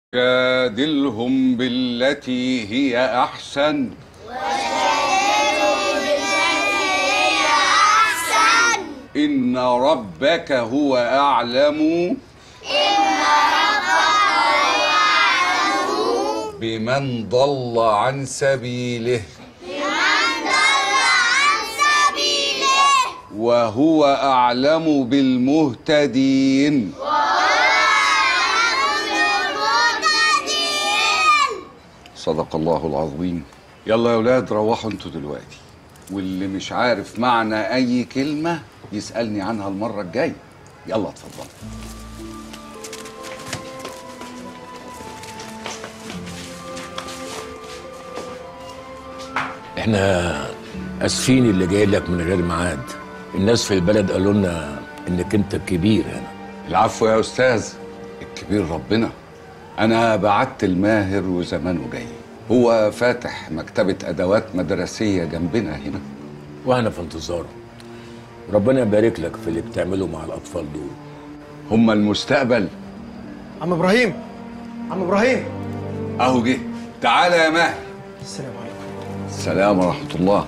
جادلهم بالتي هي أحسن إن ربك هو أعلم بمن ضل عن سبيله وهو أعلم بالمهتدين صدق الله العظيم يلا يا ولاد روحوا انتوا دلوقتي واللي مش عارف معنى اي كلمة يسألني عنها المرة الجاية يلا اتفضل احنا اسفين اللي جاي لك من غير ميعاد الناس في البلد قالوا لنا انك انت كبير هنا العفو يا استاذ الكبير ربنا انا بعت الماهر وزمانه جاي هو فاتح مكتبة ادوات مدرسية جنبنا هنا وانا في انتظاره ربنا يبارك لك في اللي بتعمله مع الاطفال دول هم المستقبل عم ابراهيم عم ابراهيم اهو جه تعالى يا ماهر السلام عليكم السلام ورحمة الله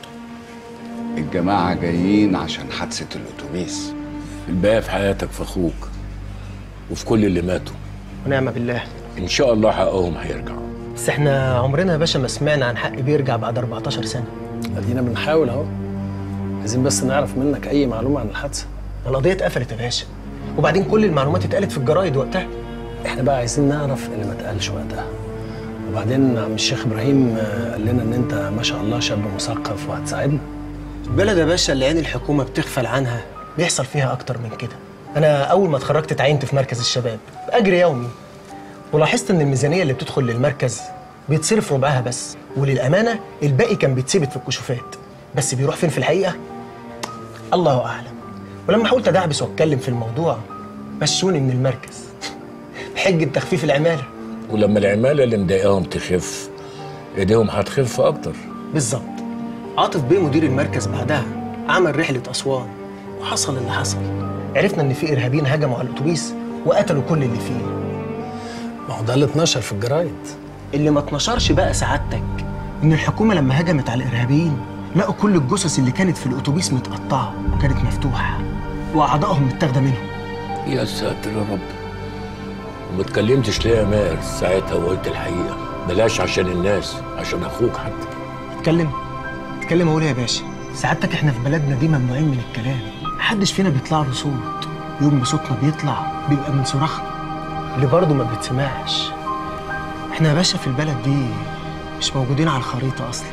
الجماعة جايين عشان حادثة الأتوبيس الباقي في حياتك في اخوك وفي كل اللي ماتوا ونعم بالله ان شاء الله حقهم هيرجعوا بس احنا عمرنا يا باشا ما سمعنا عن حق بيرجع بعد 14 سنه ادينا بنحاول اهو عايزين بس نعرف منك اي معلومه عن الحادثه القضيه اتقفلت يا باشا وبعدين كل المعلومات اتقالت في الجرايد وقتها احنا بقى عايزين نعرف اللي ما اتقالش وقتها وبعدين عم الشيخ ابراهيم آه، قال لنا ان انت ما شاء الله شاب مثقف وهتساعدنا البلد يا باشا اللي عين الحكومه بتغفل عنها بيحصل فيها اكتر من كده انا اول ما اتخرجت اتعينت في مركز الشباب باجر يومي ولاحظت ان الميزانيه اللي بتدخل للمركز بيتصرف ربعها بس وللامانه الباقي كان بيتثبت في الكشوفات بس بيروح فين في الحقيقه الله اعلم ولما حاولت ادعبس واتكلم في الموضوع مشوني من المركز بحجه تخفيف العماله ولما العماله اللي مضايقاهم تخف ايديهم هتخف اكتر بالظبط عاطف بيه مدير المركز بعدها عمل رحلة أسوان وحصل اللي حصل عرفنا إن في إرهابيين هجموا على الأتوبيس وقتلوا كل اللي فيه ما هو ده اللي اتنشر في الجرايد اللي ما اتنشرش بقى سعادتك إن الحكومة لما هجمت على الإرهابيين لقوا كل الجثث اللي كانت في الأتوبيس متقطعة وكانت مفتوحة وأعضائهم متاخدة منهم يا ساتر يا رب وما اتكلمتش ليه يا ماهر ساعتها وقلت الحقيقه بلاش عشان الناس عشان اخوك حتى اتكلم اتكلم أقول يا باشا سعادتك إحنا في بلدنا دي ممنوعين من الكلام محدش فينا بيطلع له صوت يوم ما صوتنا بيطلع بيبقى من صراخنا اللي برضه ما بيتسمعش احنا يا باشا في البلد دي مش موجودين على الخريطة أصلا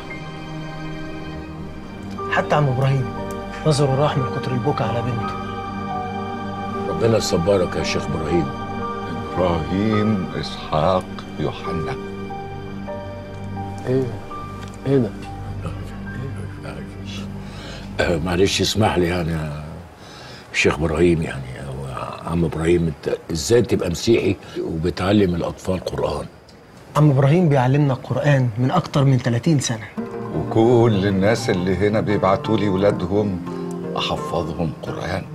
حتى عم إبراهيم نظره راح من كتر البكا على بنته ربنا يصبرك يا شيخ ابراهيم إبراهيم إسحاق يوحنا ايه ايه ده آه، معلش اسمح لي يعني يا شيخ ابراهيم يعني أو عم ابراهيم انت ازاي تبقى مسيحي وبتعلم الاطفال قران عم إبراهيم بيعلمنا القرآن من أكتر من 30 سنة وكل الناس اللي هنا بيبعتوا لي ولادهم أحفظهم قرآن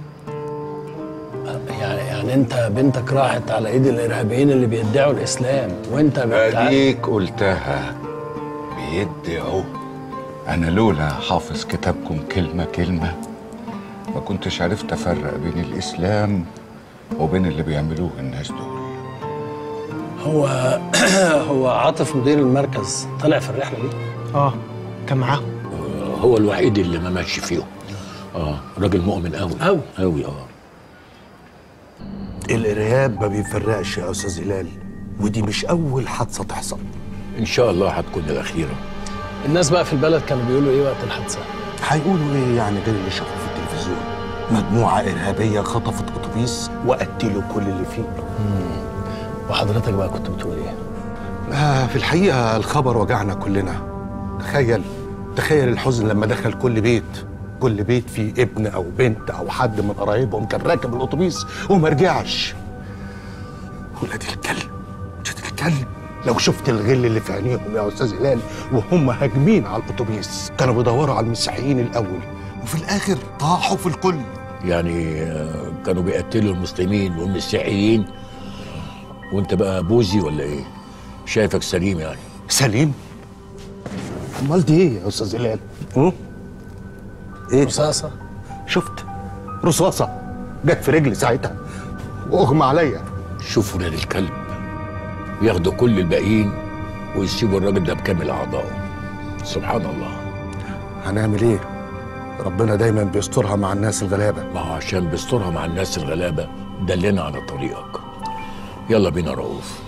يعني يعني انت بنتك راحت على ايد الارهابيين اللي بيدعوا الاسلام وانت بتع... أديك قلتها بيدعوا أنا لولا حافظ كتابكم كلمة كلمة ما كنتش عرفت أفرق بين الإسلام وبين اللي بيعملوه الناس دول هو هو عاطف مدير المركز طلع في الرحله دي آه كان معاهم آه، هو الوحيد اللي ما ماشي فيهم اه راجل مؤمن قوي أوي. قوي اه الارهاب ما بيفرقش يا استاذ هلال ودي مش اول حادثه تحصل ان شاء الله هتكون الاخيره الناس بقى في البلد كانوا بيقولوا ايه وقت الحادثه هيقولوا ايه يعني غير اللي شافوه في التلفزيون مجموعه ارهابيه خطفت اتوبيس وقتلوا كل اللي فيه وحضرتك بقى كنت بتقول ايه آه في الحقيقه الخبر وجعنا كلنا تخيل تخيل الحزن لما دخل كل بيت كل بيت فيه ابن او بنت او حد من قرايبهم كان راكب الاتوبيس وما رجعش ولاد الكلب ولاد الكلب لو شفت الغل اللي في عينيهم يا استاذ هلال وهم هاجمين على الاتوبيس كانوا بيدوروا على المسيحيين الاول وفي الاخر طاحوا في الكل يعني آه، كانوا بيقتلوا المسلمين والمسيحيين وانت بقى بوزي ولا ايه شايفك سليم يعني سليم امال دي ايه يا استاذ هلال هم؟ ايه رصاصه شفت رصاصه جت في رجلي ساعتها واغمى عليا شوف ولاد الكلب ياخدوا كل الباقيين ويسيبوا الراجل ده بكامل اعضائه سبحان الله هنعمل ايه ربنا دايما بيسترها مع الناس الغلابه ما هو عشان بيسترها مع الناس الغلابه دلنا على طريقك يلا بينا رؤوف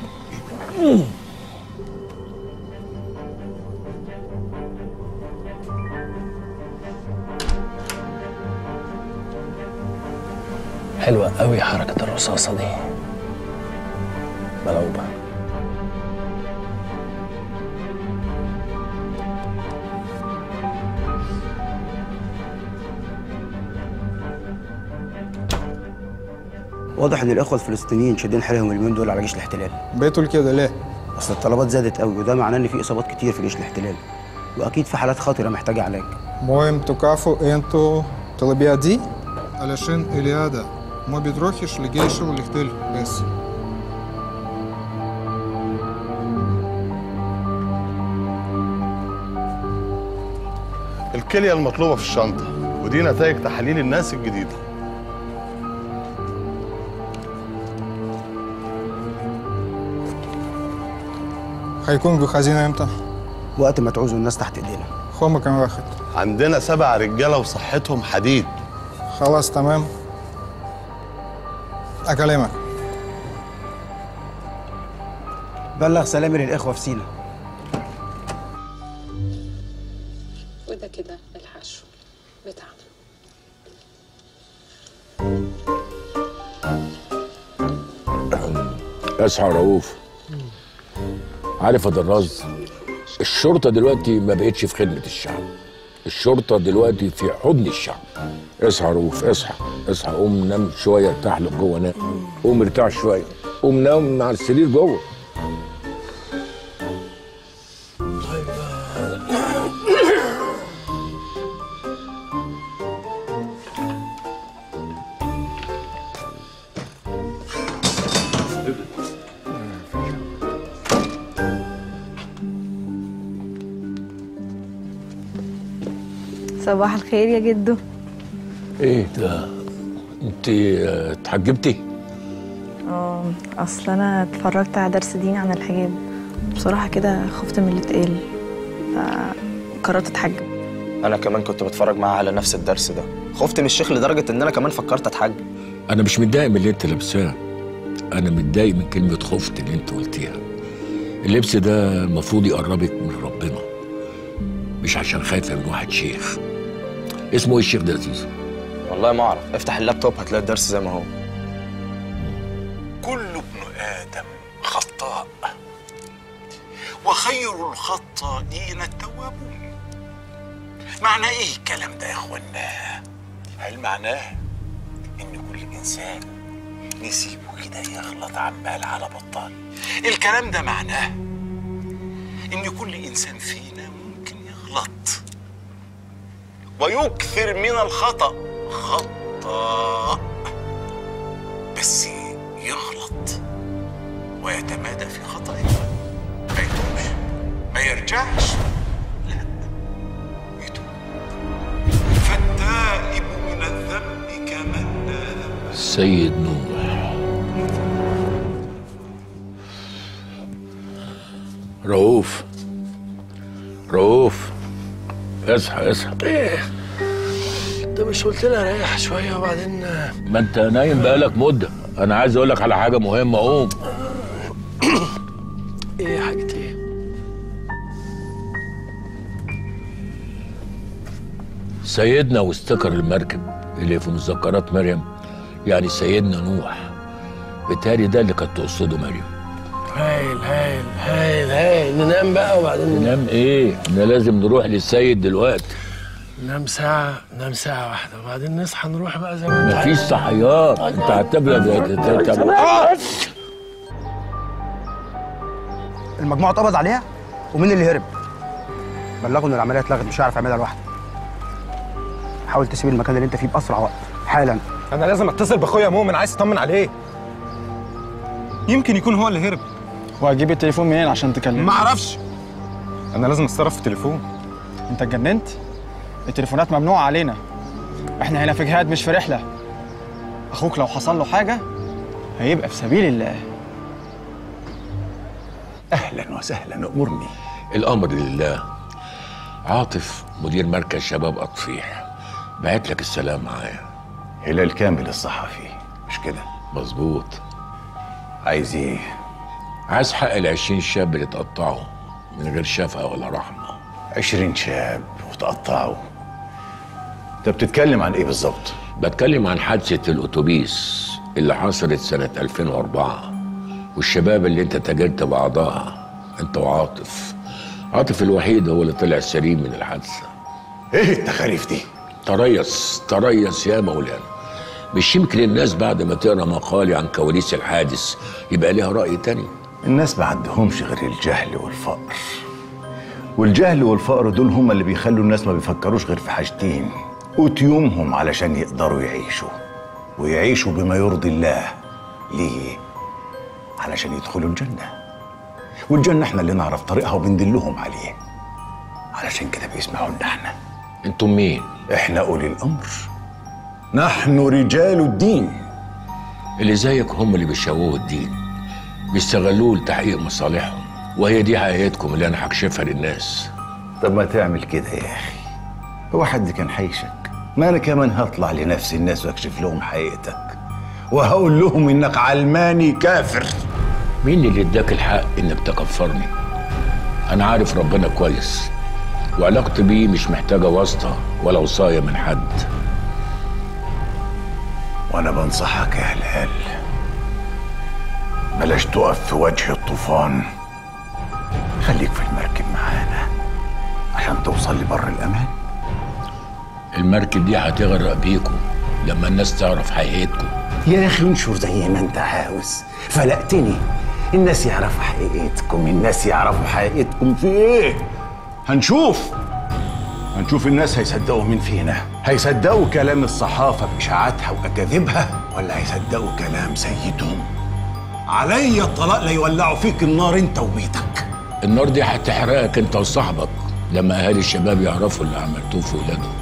حلوه قوي حركه الرصاصه دي ملعوبه واضح ان الاخوه الفلسطينيين شادين حيلهم اليومين دول على جيش الاحتلال بتقول كده ليه؟ اصل الطلبات زادت قوي وده معناه ان في اصابات كتير في جيش الاحتلال واكيد في حالات خطره محتاجه علاج Моем тукафу энту талабиади, علشان إليادا ما بتروحش لجيش الاحتلال بس الكلية المطلوبة في الشنطة ودي نتائج تحاليل الناس الجديدة هيكون بخزينة امتى؟ وقت ما تعوزوا الناس تحت ايدينا هما كام واحد؟ عندنا سبع رجالة وصحتهم حديد خلاص تمام أكلمك بلغ سلامي للاخوه في سينا وده كده الحشو بتاعنا اصحى يا رؤوف عارف يا دراز الشرطه دلوقتي ما بقتش في خدمه الشعب الشرطه دلوقتي في حضن الشعب اصحى يا رؤوف اصحى اصحى قوم نام شويه ارتاح لك جوه نام قوم ارتاح شويه قوم نام على السرير جوه صباح الخير يا جدو ايه ده انت آه، اتحجبتي اه اصل انا اتفرجت على درس ديني عن الحجاب بصراحه كده خفت من اللي اتقال فقررت اتحجب انا كمان كنت بتفرج معاها على نفس الدرس ده خفت من الشيخ لدرجه ان انا كمان فكرت اتحجب انا مش متضايق من اللي انت لابساه انا متضايق من كلمه خفت اللي انت قلتيها اللبس ده المفروض يقربك من ربنا مش عشان خايفه من واحد شيخ اسمه ايه الشيخ ده يا زيزو والله ما اعرف افتح اللابتوب هتلاقي الدرس زي ما هو كل ابن آدم خطاء وخير الخطائين التوابون معنى ايه الكلام ده يا اخوانا هل معناه ان كل انسان نسيبه كده يغلط عمال على بطال الكلام ده معناه ان كل انسان فينا ممكن يغلط ويكثر من الخطأ خطأ بس يغلط ويتمادى في خطئه ما يتوبش ما يرجعش لا يتوب فالتائب من الذنب كمن لا ذنب سيد نوح رؤوف رؤوف اصحى اصحى ايه انت مش قلت لي اريح شويه وبعدين ما انت نايم بقالك مده انا عايز اقول لك على حاجه مهمه قوم ايه حاجه ايه سيدنا واستكر المركب اللي في مذكرات مريم يعني سيدنا نوح بالتالي ده اللي كانت تقصده مريم هايل هايل هايل هايل ننام بقى وبعدين ننام ايه احنا لازم نروح للسيد دلوقتي ننام ساعة ننام ساعة واحدة وبعدين نصحى نروح بقى زي ما انت مفيش عايز. صحيات انت هتبقى المجموعه اتقبض عليها ومين اللي هرب بلغوا ان العمليه اتلغت مش هعرف اعملها لوحدي حاول تسيب المكان اللي انت فيه باسرع وقت حالا انا لازم اتصل باخويا مؤمن عايز اطمن عليه يمكن يكون هو اللي هرب وهتجيب التليفون منين عشان تكلمه ما اعرفش انا لازم اتصرف في التليفون انت اتجننت التليفونات ممنوعه علينا احنا هنا في جهاد مش في رحله اخوك لو حصل له حاجه هيبقى في سبيل الله اهلا وسهلا امرني الامر لله عاطف مدير مركز شباب اطفيح بعت لك السلام معايا هلال كامل الصحفي مش كده مظبوط عايز ايه عايز حق العشرين شاب اللي اتقطعوا من غير شفقة ولا رحمة عشرين شاب وتقطعوا انت بتتكلم عن ايه بالظبط بتكلم عن حادثة الأتوبيس اللي حصلت سنة 2004 والشباب اللي انت تاجرت بأعضائها انت وعاطف عاطف الوحيد هو اللي طلع سليم من الحادثة ايه التخاريف دي تريث تريث يا مولانا مش يمكن الناس بعد ما تقرا مقالي عن كواليس الحادث يبقى ليها رأي تاني الناس ما عندهمش غير الجهل والفقر والجهل والفقر دول هما اللي بيخلوا الناس ما بيفكروش غير في حاجتين قوت يومهم علشان يقدروا يعيشوا ويعيشوا بما يرضي الله ليه؟ علشان يدخلوا الجنة والجنة احنا اللي نعرف طريقها وبندلهم عليه علشان كده بيسمعونا احنا انتم مين؟ احنا اولي الامر نحن رجال الدين اللي زيك هم اللي بيشوهوا الدين بيستغلوه لتحقيق مصالحهم وهي دي حقيقتكم اللي انا هكشفها للناس طب ما تعمل كده يا اخي هو حد كان حيشك ما انا كمان هطلع لنفس الناس واكشف لهم حقيقتك وهقول لهم انك علماني كافر مين اللي اداك الحق انك تكفرني انا عارف ربنا كويس وعلاقتي بيه مش محتاجه واسطه ولا وصايه من حد وانا بنصحك يا هلال بلاش تقف في وجه الطوفان خليك في المركب معانا عشان توصل لبر الامان المركب دي هتغرق بيكم لما الناس تعرف حقيقتكم يا اخي انشر زي ما انت عاوز فلقتني الناس يعرفوا حقيقتكم الناس يعرفوا حقيقتكم في ايه هنشوف هنشوف الناس هيصدقوا مين فينا هيصدقوا كلام الصحافة بإشاعاتها وأكاذيبها ولا هيصدقوا كلام سيدهم علي الطلاق لا يولعوا فيك النار انت وبيتك النار دي هتحرقك انت وصاحبك لما اهالي الشباب يعرفوا اللي عملتوه في ولادهم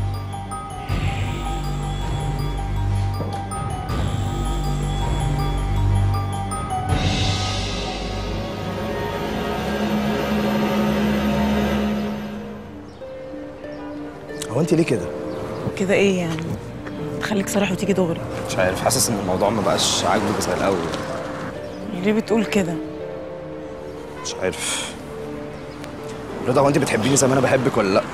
هو انت ليه كده؟ كده ايه يعني خليك صريح وتيجي دغري مش عارف حاسس ان الموضوع ما بقاش عاجبك زي الاول ليه بتقول كده مش عارف رضا هو انت بتحبيني زي ما انا بحبك ولا لا؟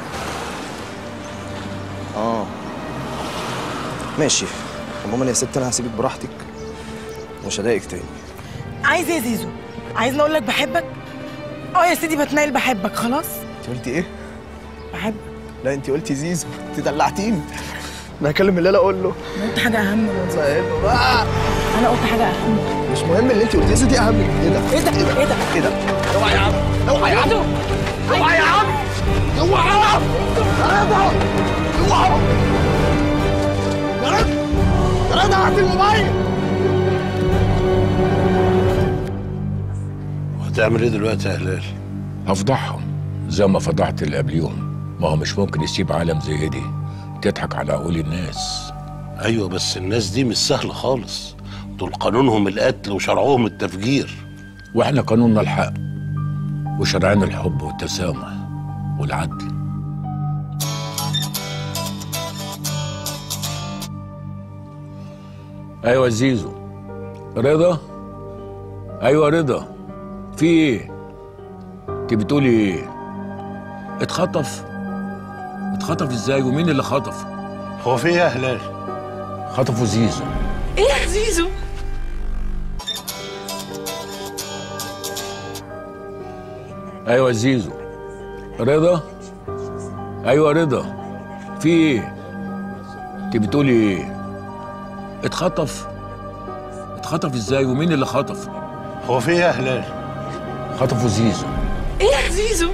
اه ماشي عموما يا ست انا هسيبك براحتك ومش هضايقك تاني عايز ايه يا زيزو عايزني اقول لك بحبك اه يا سيدي بتنايل بحبك خلاص انت قلتي ايه؟ بحبك لا انت قلتي زيزو انت دلعتيني انا هكلم الليله اقول له انا قلت حاجه اهم صاحبه بقى انا قلت حاجه اهم مش مهم اللي انت قلتيه دي اهم ايه ده؟ ايه ده ايه ده ايه ده؟ اوعى يا عم اوعى يا عم اوعى يا عم اوعى يا عم يا رضا اوعى يا رضا يا رضا هات الموبايل هتعمل ايه دلوقتي يا هلال؟ هفضحهم زي ما فضحت اللي قبليهم ما هو مش ممكن يسيب عالم زي دي تضحك على عقول الناس ايوه بس الناس دي مش سهله خالص دول قانونهم القتل وشرعهم التفجير واحنا قانوننا الحق وشرعنا الحب والتسامح والعدل ايوه زيزو رضا ايوه رضا في ايه انت بتقولي ايه اتخطف اتخطف ازاي ومين اللي خطفه هو في ايه يا هلال خطفوا زيزو ايه يا زيزو ايوه زيزو رضا ايوه رضا في ايه انت بتقولي ايه اتخطف اتخطف ازاي ومين اللي خطفه هو في ايه يا هلال خطفوا زيزو ايه يا زيزو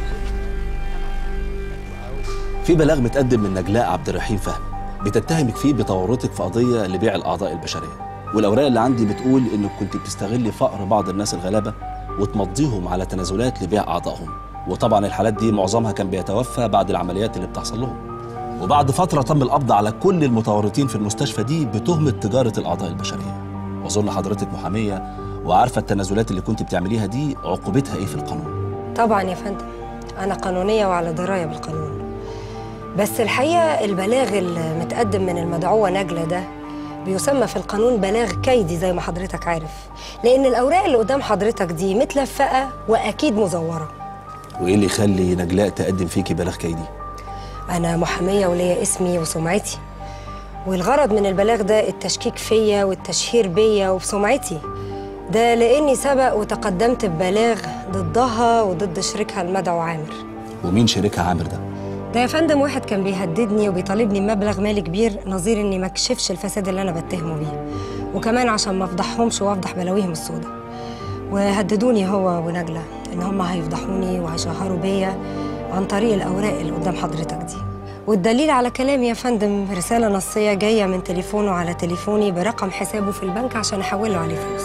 في بلاغ متقدم من نجلاء عبد الرحيم فهمي بتتهمك فيه بتورطك في قضيه لبيع الاعضاء البشريه والاوراق اللي عندي بتقول انك كنت بتستغلي فقر بعض الناس الغلابه وتمضيهم على تنازلات لبيع اعضائهم وطبعا الحالات دي معظمها كان بيتوفى بعد العمليات اللي بتحصل لهم وبعد فتره تم القبض على كل المتورطين في المستشفى دي بتهمه تجاره الاعضاء البشريه واظن حضرتك محاميه وعارفه التنازلات اللي كنت بتعمليها دي عقوبتها ايه في القانون طبعا يا فندم أنا قانونية وعلى دراية بالقانون بس الحقيقة البلاغ المتقدم من المدعوة نجلة ده بيسمى في القانون بلاغ كيدي زي ما حضرتك عارف لأن الأوراق اللي قدام حضرتك دي متلفقة وأكيد مزورة وايه اللي يخلي نجلاء تقدم فيكي بلاغ كيدي أنا محامية وليا اسمي وسمعتي والغرض من البلاغ ده التشكيك فيا والتشهير بيا وبسمعتي ده لأني سبق وتقدمت ببلاغ ضدها وضد شريكها المدعو عامر ومين شريكها عامر ده ده يا فندم واحد كان بيهددني وبيطالبني بمبلغ مالي كبير نظير اني ما اكشفش الفساد اللي انا بتهمه بيه وكمان عشان ما افضحهمش وافضح بلاويهم السوداء وهددوني هو ونجلة ان هم هيفضحوني وهيشهروا بيا عن طريق الاوراق اللي قدام حضرتك دي والدليل على كلامي يا فندم رسالة نصية جاية من تليفونه على تليفوني برقم حسابه في البنك عشان احوله عليه فلوس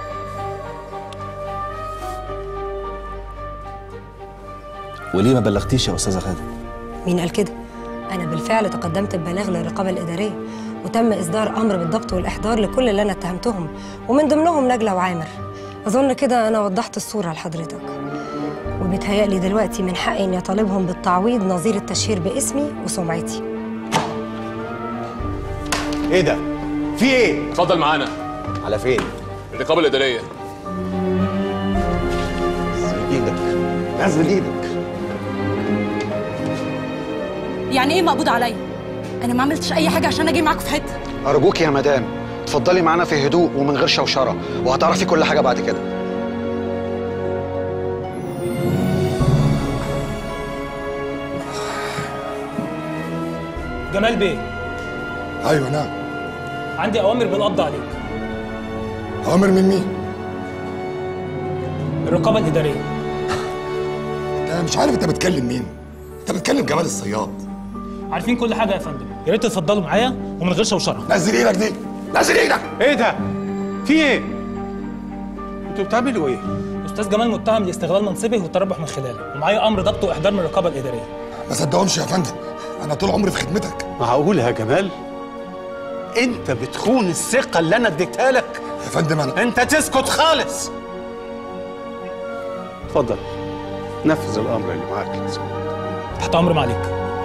وليه ما بلغتيش يا استاذه غاده مين قال كده؟ أنا بالفعل تقدمت ببلاغ للرقابة الإدارية وتم إصدار أمر بالضبط والإحضار لكل اللي أنا اتهمتهم ومن ضمنهم نجلة وعامر أظن كده أنا وضحت الصورة لحضرتك وبيتهيألي دلوقتي من حقي إني أطالبهم بالتعويض نظير التشهير باسمي وسمعتي ايه ده؟ في ايه؟ اتفضل معانا على فين؟ الرقابه الاداريه ايدك نزل ايدك يعني ايه مقبوض عليا انا ما عملتش اي حاجه عشان اجي معاكم في حته أرجوك يا مدام اتفضلي معانا في هدوء ومن غير شوشرة وهتعرفي كل حاجة بعد كده جمال بيه ايوه نعم عندي اوامر بالقبض عليك اوامر من مين؟ الرقابه الاداريه انا مش عارف انت بتكلم مين انت بتكلم جمال الصياد عارفين كل حاجه يا فندم يا ريت تتفضلوا معايا ومن غير شوشره نزل ايدك دي نزل ايدك ايه ده في ايه انتوا بتعملوا ايه استاذ جمال متهم لاستغلال منصبه والتربح من خلاله ومعايا امر ضبط واحضار من الرقابه الاداريه ما صدقهمش يا فندم انا طول عمري في خدمتك معقول يا جمال؟ انت بتخون الثقة اللي انا اديتها لك يا فندم انا انت تسكت خالص اتفضل نفذ الامر اللي معاك تحت امر معاليك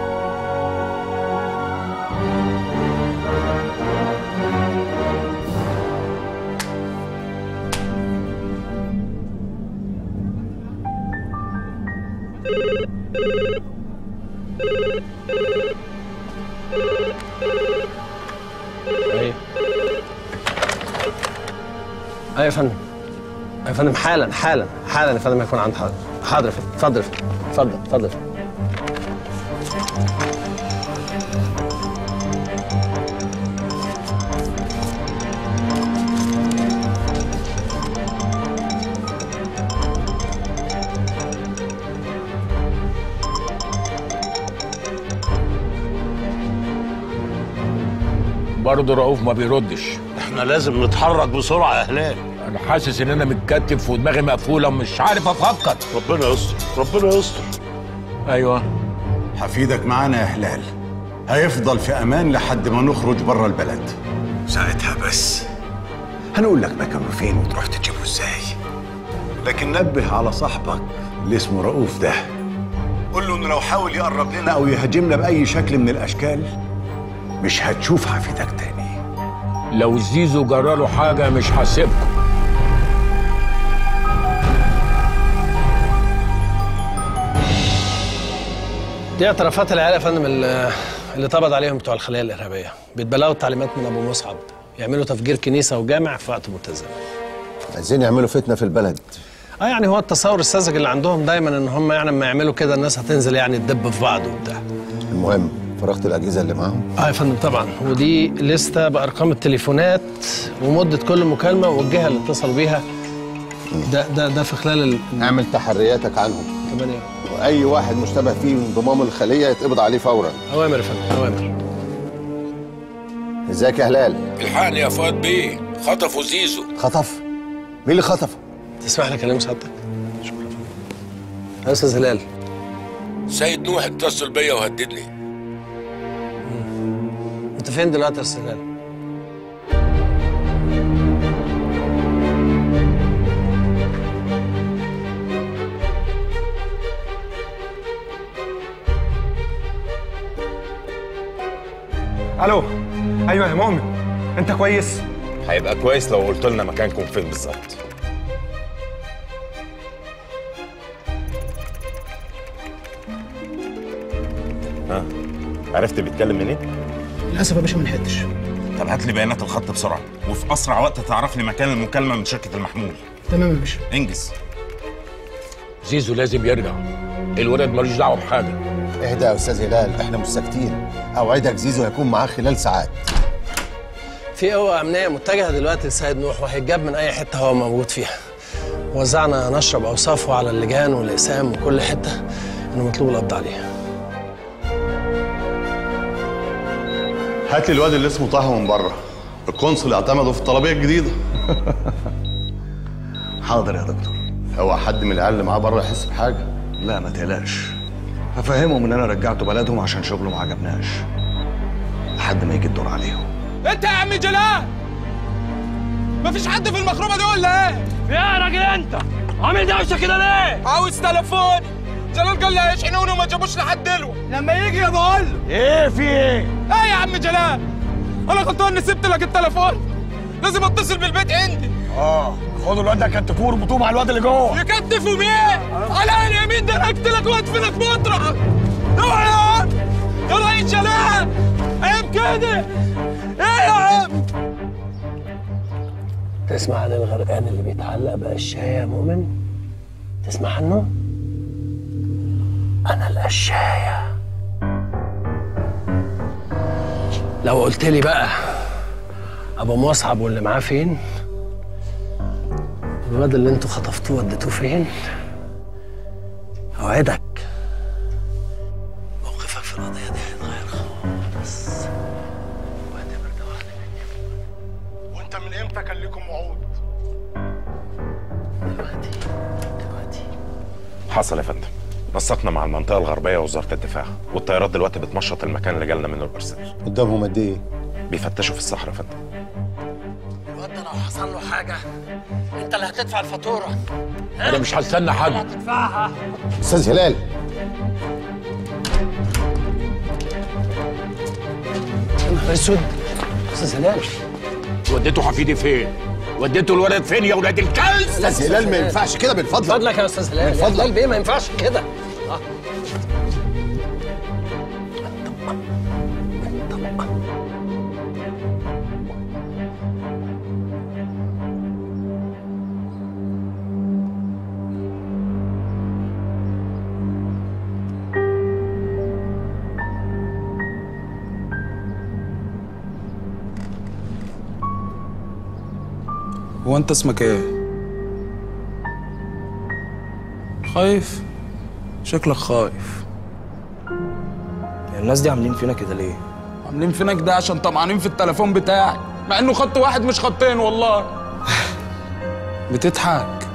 ايوه ايوه يا فندم يا فندم حالا حالا حالا يا فندم هيكون عند حضرتك حاضر يا فندم اتفضل يا فندم اتفضل اتفضل يا فندم برضه رؤوف ما بيردش احنا لازم نتحرك بسرعه يا هلال انا حاسس ان انا متكتف ودماغي مقفوله ومش عارف افكر ربنا يستر ربنا يستر ايوه حفيدك معانا يا هلال هيفضل في امان لحد ما نخرج بره البلد ساعتها بس هنقول لك مكانه فين وتروح تجيبه ازاي لكن نبه على صاحبك اللي اسمه رؤوف ده قول له انه لو حاول يقرب لنا او يهاجمنا باي شكل من الاشكال مش هتشوف حفيدك تاني لو زيزو جراله حاجه مش هسيبكم دي اعترافات العيال يا فندم اللي اللي اتقبض عليهم بتوع الخليه الارهابيه بيتبلغوا التعليمات من ابو مصعب يعملوا تفجير كنيسه وجامع في وقت متزن عايزين يعملوا فتنه في البلد اه يعني هو التصور الساذج اللي عندهم دايما ان هم يعني لما يعملوا كده الناس هتنزل يعني تدب في بعض وبتاع المهم فرغت الاجهزه اللي معاهم اه يا فندم طبعا ودي لسته بارقام التليفونات ومده كل مكالمه والجهه اللي اتصلوا بيها ده ده ده في خلال ال... اعمل تحرياتك عنهم ثمانية واي واحد مشتبه فيه انضمام الخليه يتقبض عليه فورا اوامر يا فندم اوامر ازيك يا هلال الحقني يا فؤاد بيه خطفوا زيزو خطف مين اللي خطفه تسمح لي اكلم سعادتك يا استاذ هلال سيد نوح اتصل بيا وهددني انت فين دلوقتي يا استاذ هلال الو ايوه يا مؤمن انت كويس هيبقى كويس لو قلت لنا مكانكم فين بالظبط ها عرفت بيتكلم منين؟ للاسف يا باشا ما لحقتش طب هات لي بيانات الخط بسرعه وفي اسرع وقت تعرف لي مكان المكالمه من شركه المحمول تمام يا باشا انجز زيزو لازم يرجع الولد ملوش دعوه بحاجه اهدى يا استاذ هلال احنا مش ساكتين اوعدك زيزو هيكون معاه خلال ساعات في قوة أمنية متجهة دلوقتي لسيد نوح وهيتجاب من أي حتة هو موجود فيها وزعنا نشرب أوصافه على اللجان والأقسام وكل حتة إنه مطلوب القبض عليه هات لي الواد اللي اسمه طه من بره القنصل اعتمده في الطلبيه الجديده حاضر يا دكتور هو حد من العيال اللي معاه بره يحس بحاجه لا ما تقلقش هفهمهم ان انا رجعته بلدهم عشان شغله ما عجبناش لحد ما يجي الدور عليهم انت يا عم جلال مفيش حد في المخروبه دي ولا ايه؟ يا راجل انت عامل دوشه كده ليه؟ عاوز تليفون جلال قال لي هيشحنوني وما جابوش لحد دلوقتي لما يجي يا بقول ايه في ايه؟ ايه يا عم جلال؟ انا غلطان اني سبت لك التليفون لازم اتصل بالبيت عندي اه خدوا الواد ده كتفوه وربطوه مع الواد اللي جوه يكتفوا مين؟ على اليمين ده انا اقتلك وادفنك مطرحك اوعى يا عم يا ريس جلال عيب كده ايه يا عم؟ تسمع عن الغرقان اللي بيتعلق بقشاية يا مؤمن؟ تسمع عنه؟ أنا القشاية لو قلت لي بقى أبو مصعب واللي معاه فين؟ الواد اللي انتوا خطفتوه وديتوه فين؟ أوعدك موقفك في القضية دي هيتغير خالص وانت من امتى كان لكم وعود حصل يا فندم نسقنا مع المنطقه الغربيه ووزاره الدفاع والطيارات دلوقتي بتمشط المكان اللي جالنا منه الارسال قدامهم قد ايه بيفتشوا في الصحراء يا فندم الواد ده لو حصل له حاجة أنت اللي هتدفع الفاتورة انا مش هستنى حد هتدفعها استاذ هلال يا نهار اسود استاذ هلال وديته حفيدي فين؟ وديته الولد فين يا ولاد الكلب؟ استاذ هلال ما ينفعش كده من فضلك فضلك يا استاذ هلال من يا فضلك. هلال بيه ما ينفعش كده آه. هو انت اسمك ايه؟ خايف؟ شكلك خايف الناس دي عاملين فينا كده ليه؟ عاملين فينك ده عشان طمعانين في التليفون بتاعي مع انه خط واحد مش خطين والله بتضحك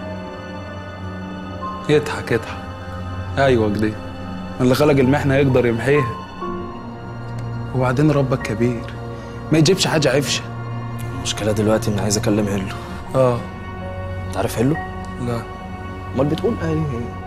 يضحك يضحك ايوه كده اللي خلق المحنه يقدر يمحيها وبعدين ربك كبير ما يجيبش حاجه عفشه المشكلة دلوقتي إني عايز أكلم هيلو اه أنت عارف هيلو؟ لا أمال بتقول إيه؟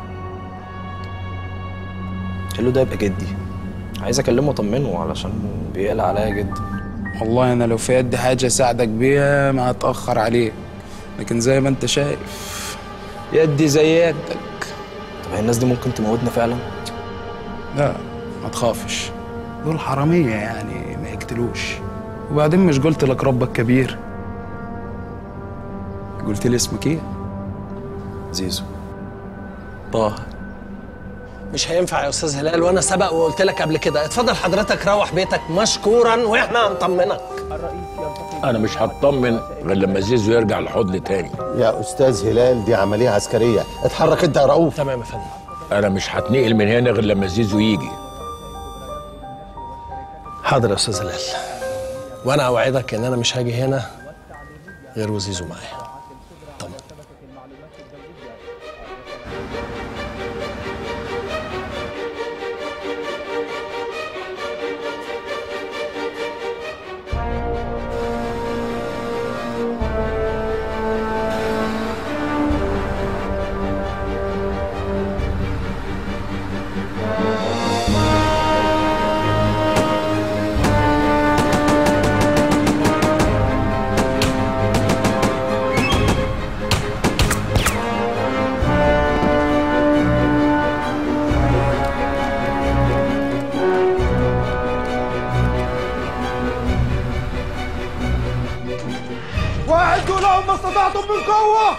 هيلو ده يبقى جدي عايز أكلمه أطمنه علشان بيقلق عليا جدا والله انا لو في يدي حاجه اساعدك بيها ما هتاخر عليك لكن زي ما انت شايف يدي زي يدك طب هي الناس دي ممكن تموتنا فعلا؟ لا ما تخافش دول حراميه يعني ما يقتلوش وبعدين مش قلت لك ربك كبير قلت لي اسمك ايه زيزو طه مش هينفع يا استاذ هلال وانا سبق وقلت لك قبل كده اتفضل حضرتك روح بيتك مشكورا واحنا هنطمنك انا مش هطمن غير لما زيزو يرجع الحضن تاني يا استاذ هلال دي عمليه عسكريه اتحرك انت يا رؤوف تمام يا فندم انا مش هتنقل من هنا غير لما زيزو يجي حاضر يا استاذ هلال وانا اوعدك ان انا مش هاجي هنا غير وزيزو معايا طبعا واعدوا لهم ما استطعتم من قوة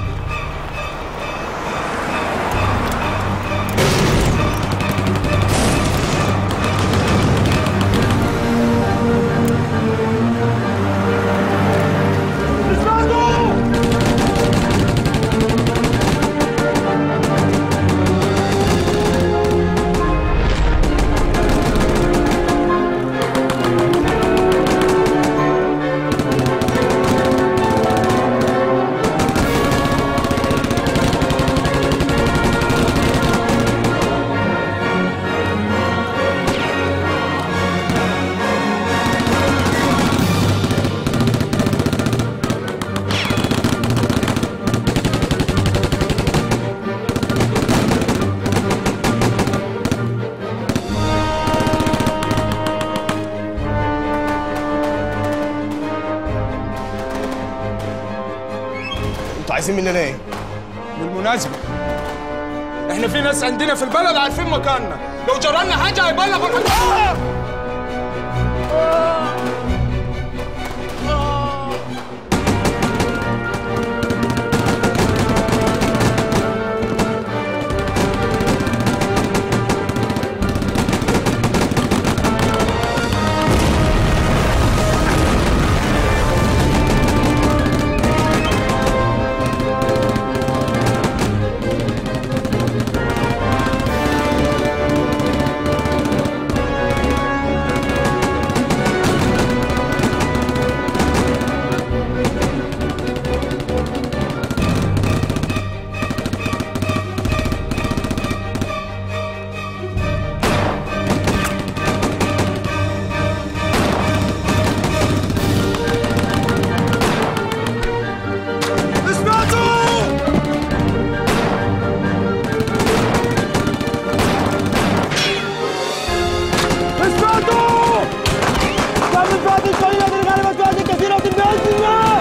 انتوا عايزين مننا ايه؟ بالمناسبة احنا في ناس عندنا في البلد عارفين مكاننا لو جرالنا حاجة هيبلغوا الحكومة اسمعوا كم فات القليلة من غلبة فئة كثيرة بإذن الله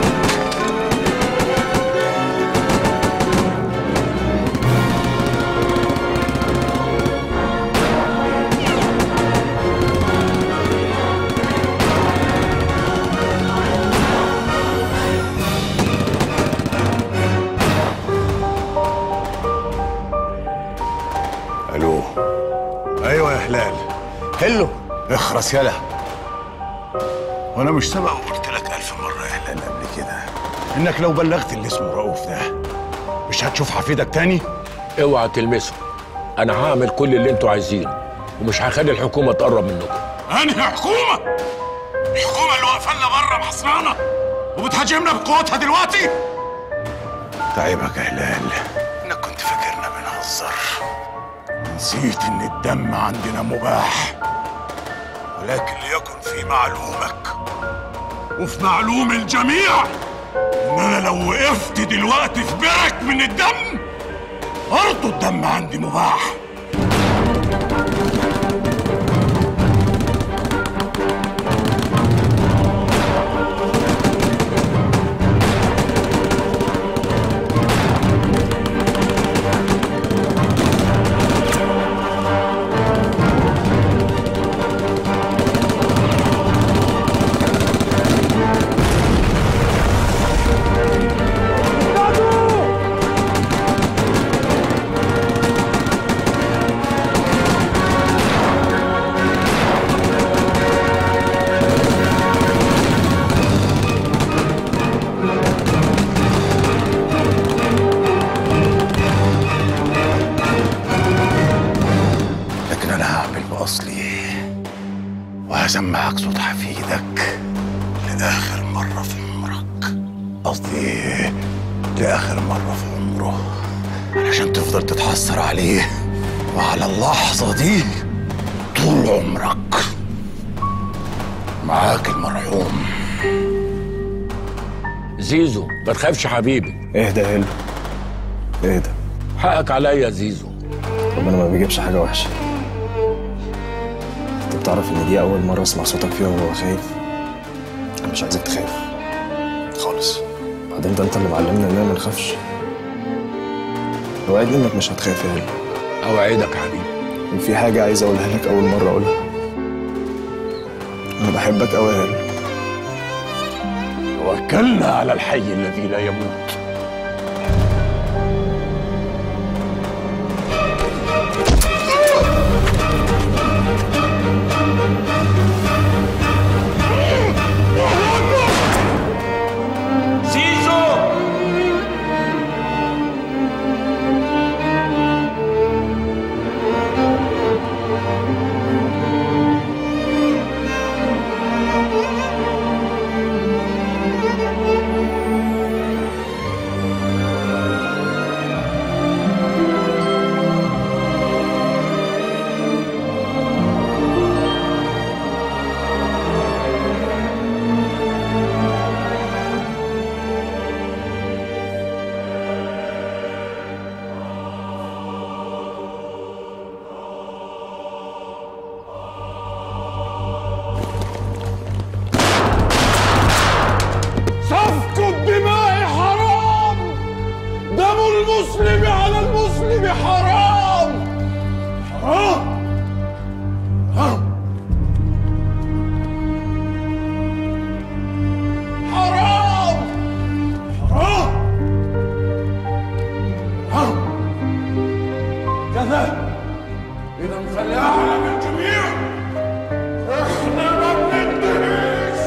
الو ايوه يا هلال هلو اخرس يلا وانا مش سبق وقلت لك الف مره يا هلال قبل كده انك لو بلغت اللي اسمه رؤوف ده مش هتشوف حفيدك تاني اوعى تلمسه انا هعمل كل اللي انتوا عايزينه ومش هخلي الحكومه تقرب منكم انهي حكومه الحكومه اللي واقفه لنا بره محصرانا وبتهاجمنا بقوتها دلوقتي تعبك يا هلال انك كنت فاكرنا بنهزر نسيت ان الدم عندنا مباح ولكن ليكن في معلومك وفي معلوم الجميع ان انا لو وقفت دلوقتي في برك من الدم برضه الدم عندي مباح لكن انا هعمل باصلي وهسمعك صوت حفيدك لاخر مره في عمرك هتفضل تتحسر عليه وعلى اللحظة دي طول عمرك معاك المرحوم زيزو ما تخافش حبيبي اهدى يا هلو اهدى حقك عليا يا زيزو ربنا ما بيجيبش حاجة وحشة انت بتعرف ان دي أول مرة اسمع صوتك فيها وهو خايف أنا مش عايزك تخاف خالص بعدين ده انت اللي معلمنا اننا ما نخافش اوعدني انك مش هتخاف يا هلو اوعدك يا حبيبي وفي حاجة عايز اقولها لك أول مرة اقولها أنا بحبك أوي يا هلو توكلنا على الحي الذي لا يموت زيزو سفك الدماء حرام دم المسلم على المسلم حرام حرام حرام حرام حرام حرام كذا إذا نخليها على الجميع احنا ما بننتهيش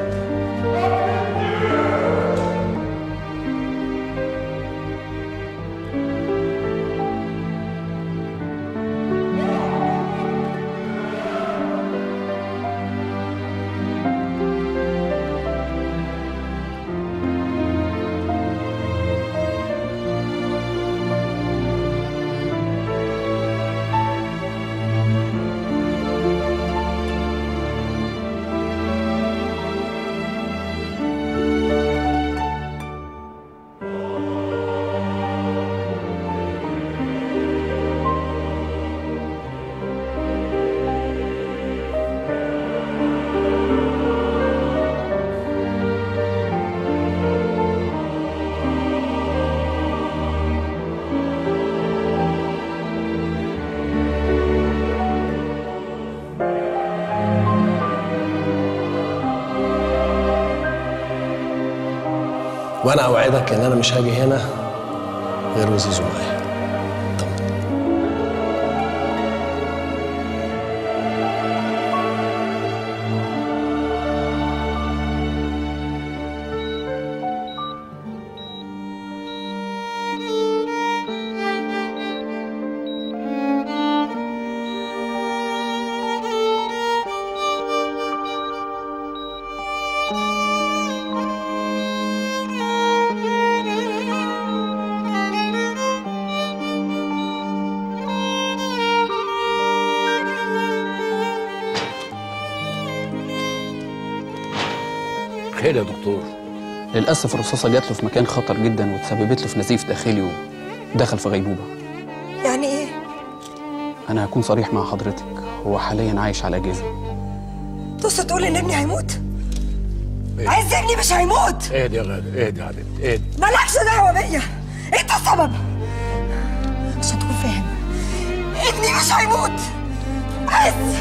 وانا اوعدك ان انا مش هاجي هنا غير وزيزو معايا خير يا دكتور للأسف الرصاصة جات له في مكان خطر جدا وتسببت له في نزيف داخلي ودخل في غيبوبة يعني ايه؟ أنا هكون صريح مع حضرتك هو حاليا عايش على أجهزة تقصد تقول ان ابني هيموت؟ عايز ابني مش هيموت اهدي يا غالي اهدي يا حبيبتي اهدي مالكش دعوة بيا انت السبب عشان تكون فاهم ابني مش هيموت بس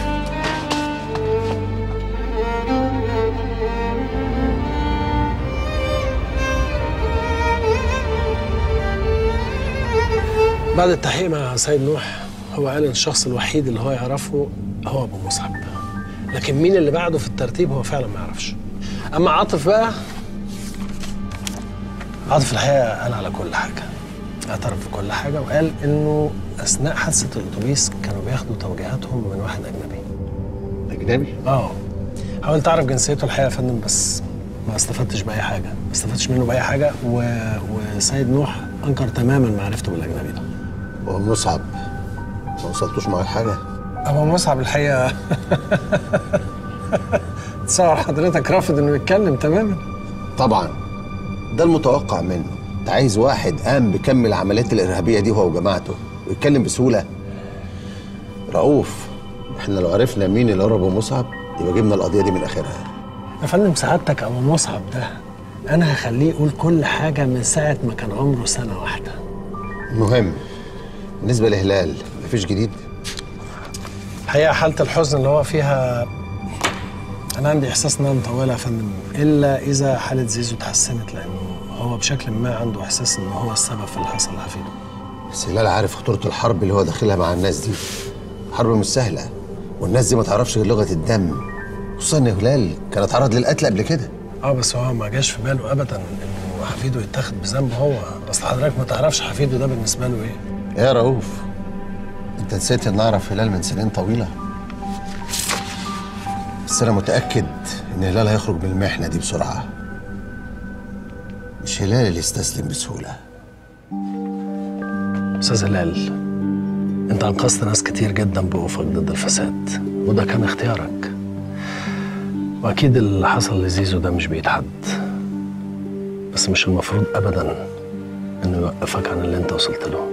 بعد التحقيق مع سيد نوح هو قال ان الشخص الوحيد اللي هو يعرفه هو ابو مصعب لكن مين اللي بعده في الترتيب هو فعلا ما يعرفش اما عاطف بقى عاطف الحقيقه قال على كل حاجه اعترف بكل حاجه وقال انه اثناء حادثه الاتوبيس كانوا بياخدوا توجيهات من واحد اجنبي اجنبي اه حاولت اعرف جنسيته الحقيقه يا فندم بس ما استفدتش باي حاجه ما استفدتش منه باي حاجه و... وسيد نوح انكر تماما معرفته بالاجنبي ده ومصعب ما وصلتوش معاه حاجه ابو مصعب الحقيقه تصور حضرتك رافض انه يتكلم تماما طبعا ده المتوقع منه انت عايز واحد قام بكم العمليات الارهابيه دي هو وجماعته ويتكلم بسهوله رؤوف احنا لو عرفنا مين اللي قرب مصعب يبقى جبنا القضيه دي من اخرها يا فندم سعادتك ابو مصعب ده انا هخليه يقول كل حاجه من ساعه ما كان عمره سنه واحده المهم بالنسبه لهلال مفيش جديد الحقيقه حاله الحزن اللي هو فيها انا عندي احساس انها مطوله يا فندم الا اذا حاله زيزو اتحسنت لانه هو بشكل ما عنده احساس ان هو السبب في اللي حصل لحفيده بس هلال عارف خطوره الحرب اللي هو داخلها مع الناس دي حرب مش سهله والناس دي ما تعرفش غير لغه الدم خصوصا ان هلال كان اتعرض للقتل قبل كده اه بس هو ما جاش في باله ابدا انه حفيده يتاخد بذنب هو اصل حضرتك ما تعرفش حفيده ده بالنسبه له ايه يا رؤوف انت نسيت ان اعرف هلال من سنين طويله بس انا متاكد ان هلال هيخرج من المحنه دي بسرعه مش هلال اللي يستسلم بسهوله استاذ هلال انت انقذت ناس كتير جدا بوقوفك ضد الفساد وده كان اختيارك واكيد اللي حصل لزيزو ده مش بيتحد بس مش المفروض ابدا انه يوقفك عن اللي انت وصلت له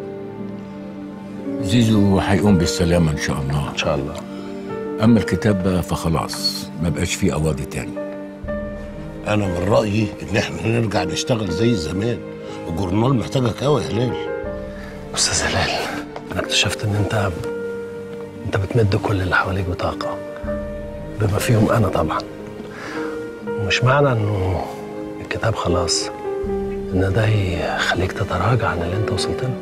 زيزو هيقوم بالسلامة إن شاء الله إن شاء الله أما الكتاب بقى فخلاص ما بقاش فيه قواضي تاني انا من رايي ان احنا نرجع نشتغل زي زمان الجورنال محتاجك قوي يا هلال استاذ هلال انا اكتشفت ان انت انت بتمد كل اللي حواليك بطاقه بما فيهم انا طبعا ومش معنى انه الكتاب خلاص ان ده يخليك تتراجع عن اللي انت وصلت له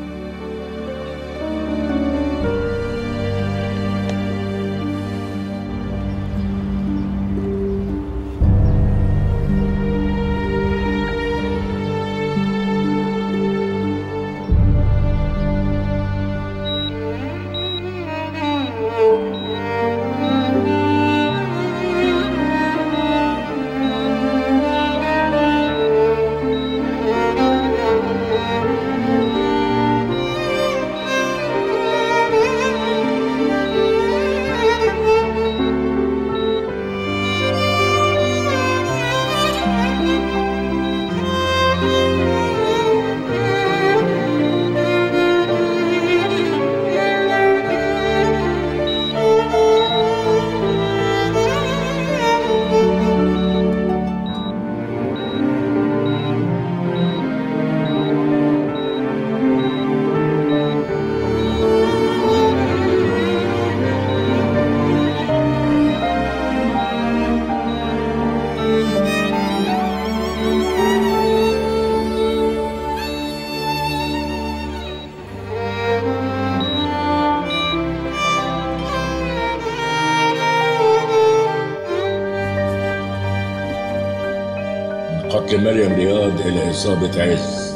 قتل مريم رياض إلى إصابة عز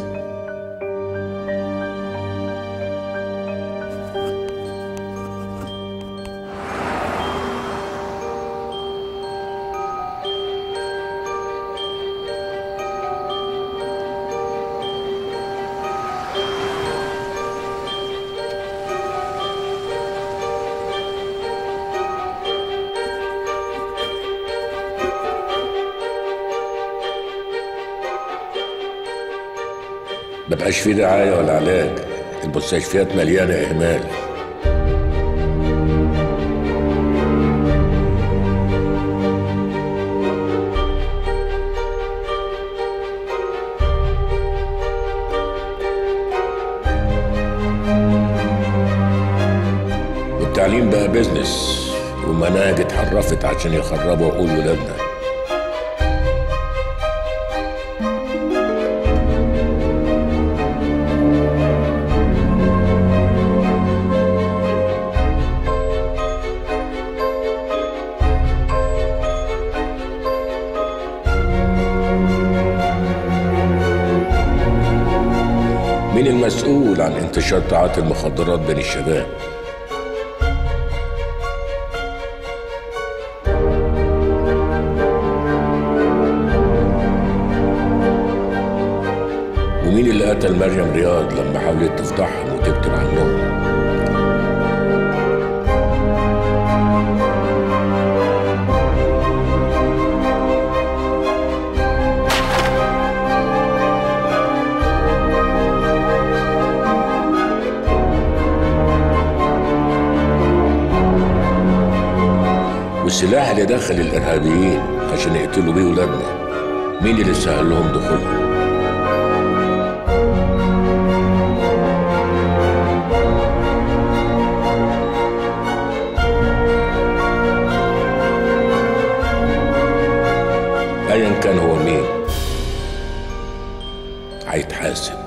مبقاش فيه رعاية ولا علاج المستشفيات مليانة إهمال والتعليم بقى بيزنس ومناهج اتحرفت عشان يخربوا عقول ولادنا مين المسؤول عن انتشار تعاطي المخدرات بين الشباب ومين اللي قتل مريم رياض لما حاولت تفضحها تكتب عنهم والسلاح اللي دخل الارهابيين عشان يقتلوا بيه ولادنا مين اللي سهل لهم دخولهم ايا كان هو مين هيتحاسب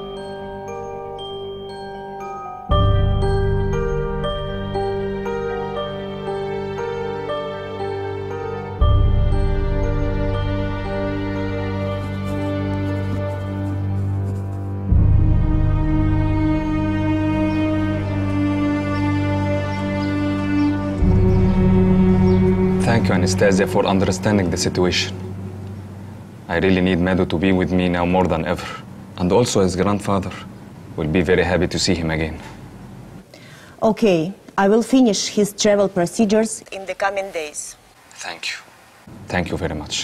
Thank you, Anastasia, for understanding the situation. I really need Mado to be with me now more than ever. And also his grandfather. Will be very happy to see him again. Okay, I will finish his travel procedures in the coming days. Thank you. Thank you very much.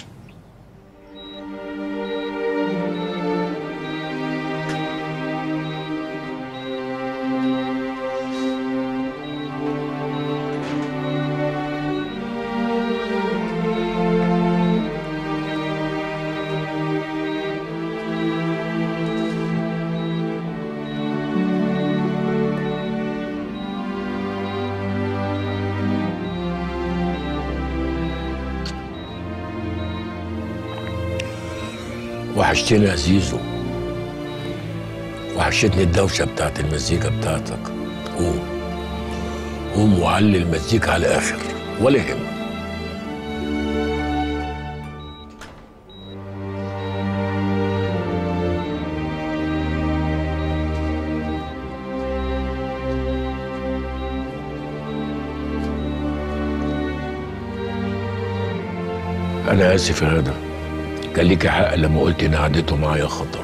وحشتني يا زيزو وحشتني الدوشة بتاعت المزيكا بتاعتك قوم قوم وعلي المزيكا على الآخر ولا يهمك أنا آسف يا غدا كان ليكي حق لما قلت إن قعدته معايا خطر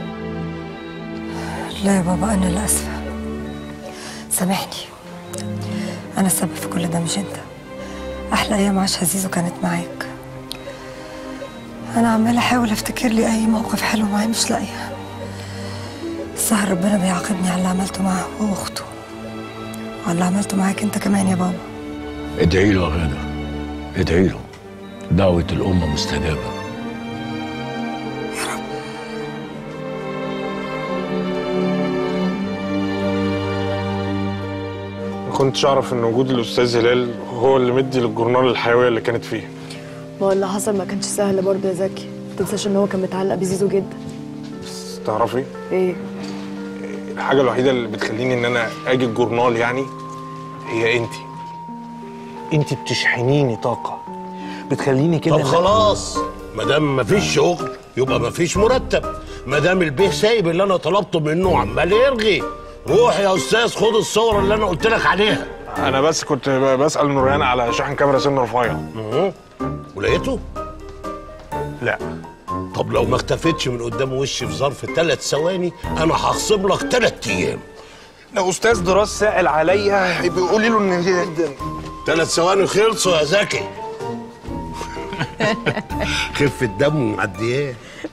لا يا بابا أنا اللي آسفة سامحني أنا السبب في كل ده مش أنت أحلى أيام عاشها زيزو كانت معاك أنا عمالة أحاول أفتكر لي أي موقف حلو معاه مش لاقية الظاهر ربنا بيعاقبني على اللي عملته معاه هو وأخته وعلى اللي عملته معاك أنت كمان يا بابا ادعي له يا غدا ادعي له دعوة الأمة مستجابة ما كنتش اعرف ان وجود الاستاذ هلال هو اللي مدي للجورنال الحيويه اللي كانت فيه ما هو اللي حصل ما كانش سهل برضه يا زكي ما تنساش ان هو كان متعلق بزيزو جدا بس تعرفي ايه الحاجه الوحيده اللي بتخليني ان انا اجي الجورنال يعني هي انت انت بتشحنيني طاقه بتخليني كده طب خلاص ما دام مفيش شغل يبقى مفيش مرتب ما دام البيه سايب اللي انا طلبته منه وعمال يرغي روح يا استاذ خد الصور اللي انا قلت لك عليها انا بس كنت بسال نوريان على شاحن كاميرا سن رفيع ولقيته لا طب لو ما اختفتش من قدام وشي في ظرف ثلاث ثواني انا هخصم لك ثلاث ايام لو استاذ دراس سائل عليا يبقى قولي له ان ثلاث ثواني خلصوا يا زكي خفة دم ومعدياه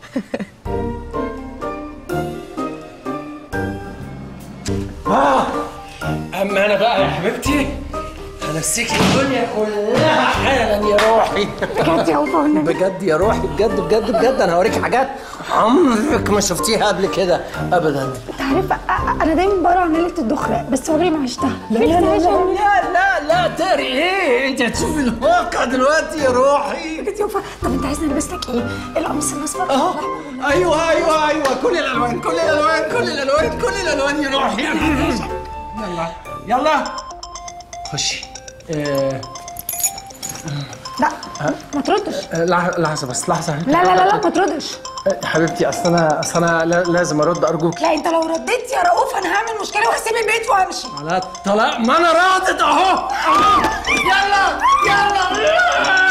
آه أما أنا بقى يا حبيبتي هنسيك الدنيا كلها حالا يا روحي بجد يا أوفا والنبي. بجد يا روحي بجد بجد بجد أنا هوريك حاجات عمرك ما شفتيها قبل كده أبدا انت عارف أ- انا دايما بقرا عن ليله الدخله بس عمري ما عشتها لا لا لا لا لا لا تاري ايه انت هتشوفي الواقع دلوقتي يا روحي بجد يا أوفا طب انت عايزني البس لك ايه؟ القميص الاصفر اه ايوه ايوه ايوه كل الالوان كل الالوان كل الالوان كل الالوان يا روحي يلا يلا خشي آه، لا ما تردش آه، لح- لحظه بس لحظه لا لا لا لا ما تردش آه، حبيبتي اصل انا اصل انا لا- لازم ارد ارجوك لا انت لو رديت يا رؤوف انا هعمل مشكله وهسيب البيت وهمشي على الطلاق ما انا راضت اهو اهو يلا يلا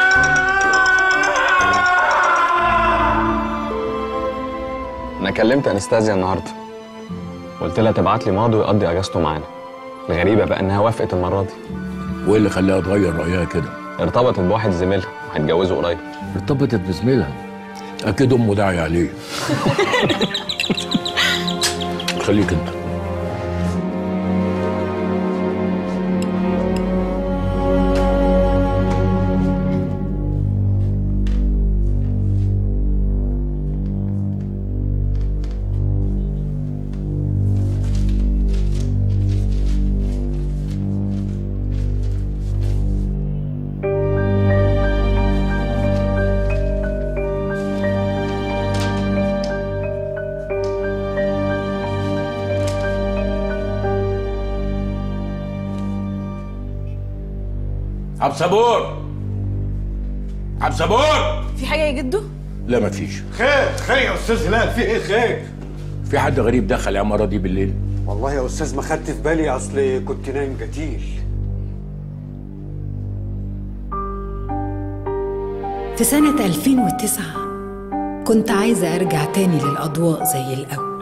أنا كلمت أنستازيا النهاردة قلت لها تبعت لي ماضي ويقضي اجازته معانا الغريبه بقى انها وافقت المره دي وايه اللي خلاها تغير رايها كده ارتبطت بواحد زميلها وهيتجوزوا قريب ارتبطت بزميلها اكيد امه داعي عليه خليك انت عبد صبور عبد صبور في حاجه يا جدو لا مفيش خير خير يا استاذ هلال في ايه خير في حد غريب دخل العماره دي بالليل والله يا استاذ ما خدت في بالي اصل كنت نايم جتيل في سنة 2009 كنت عايزة أرجع تاني للأضواء زي الأول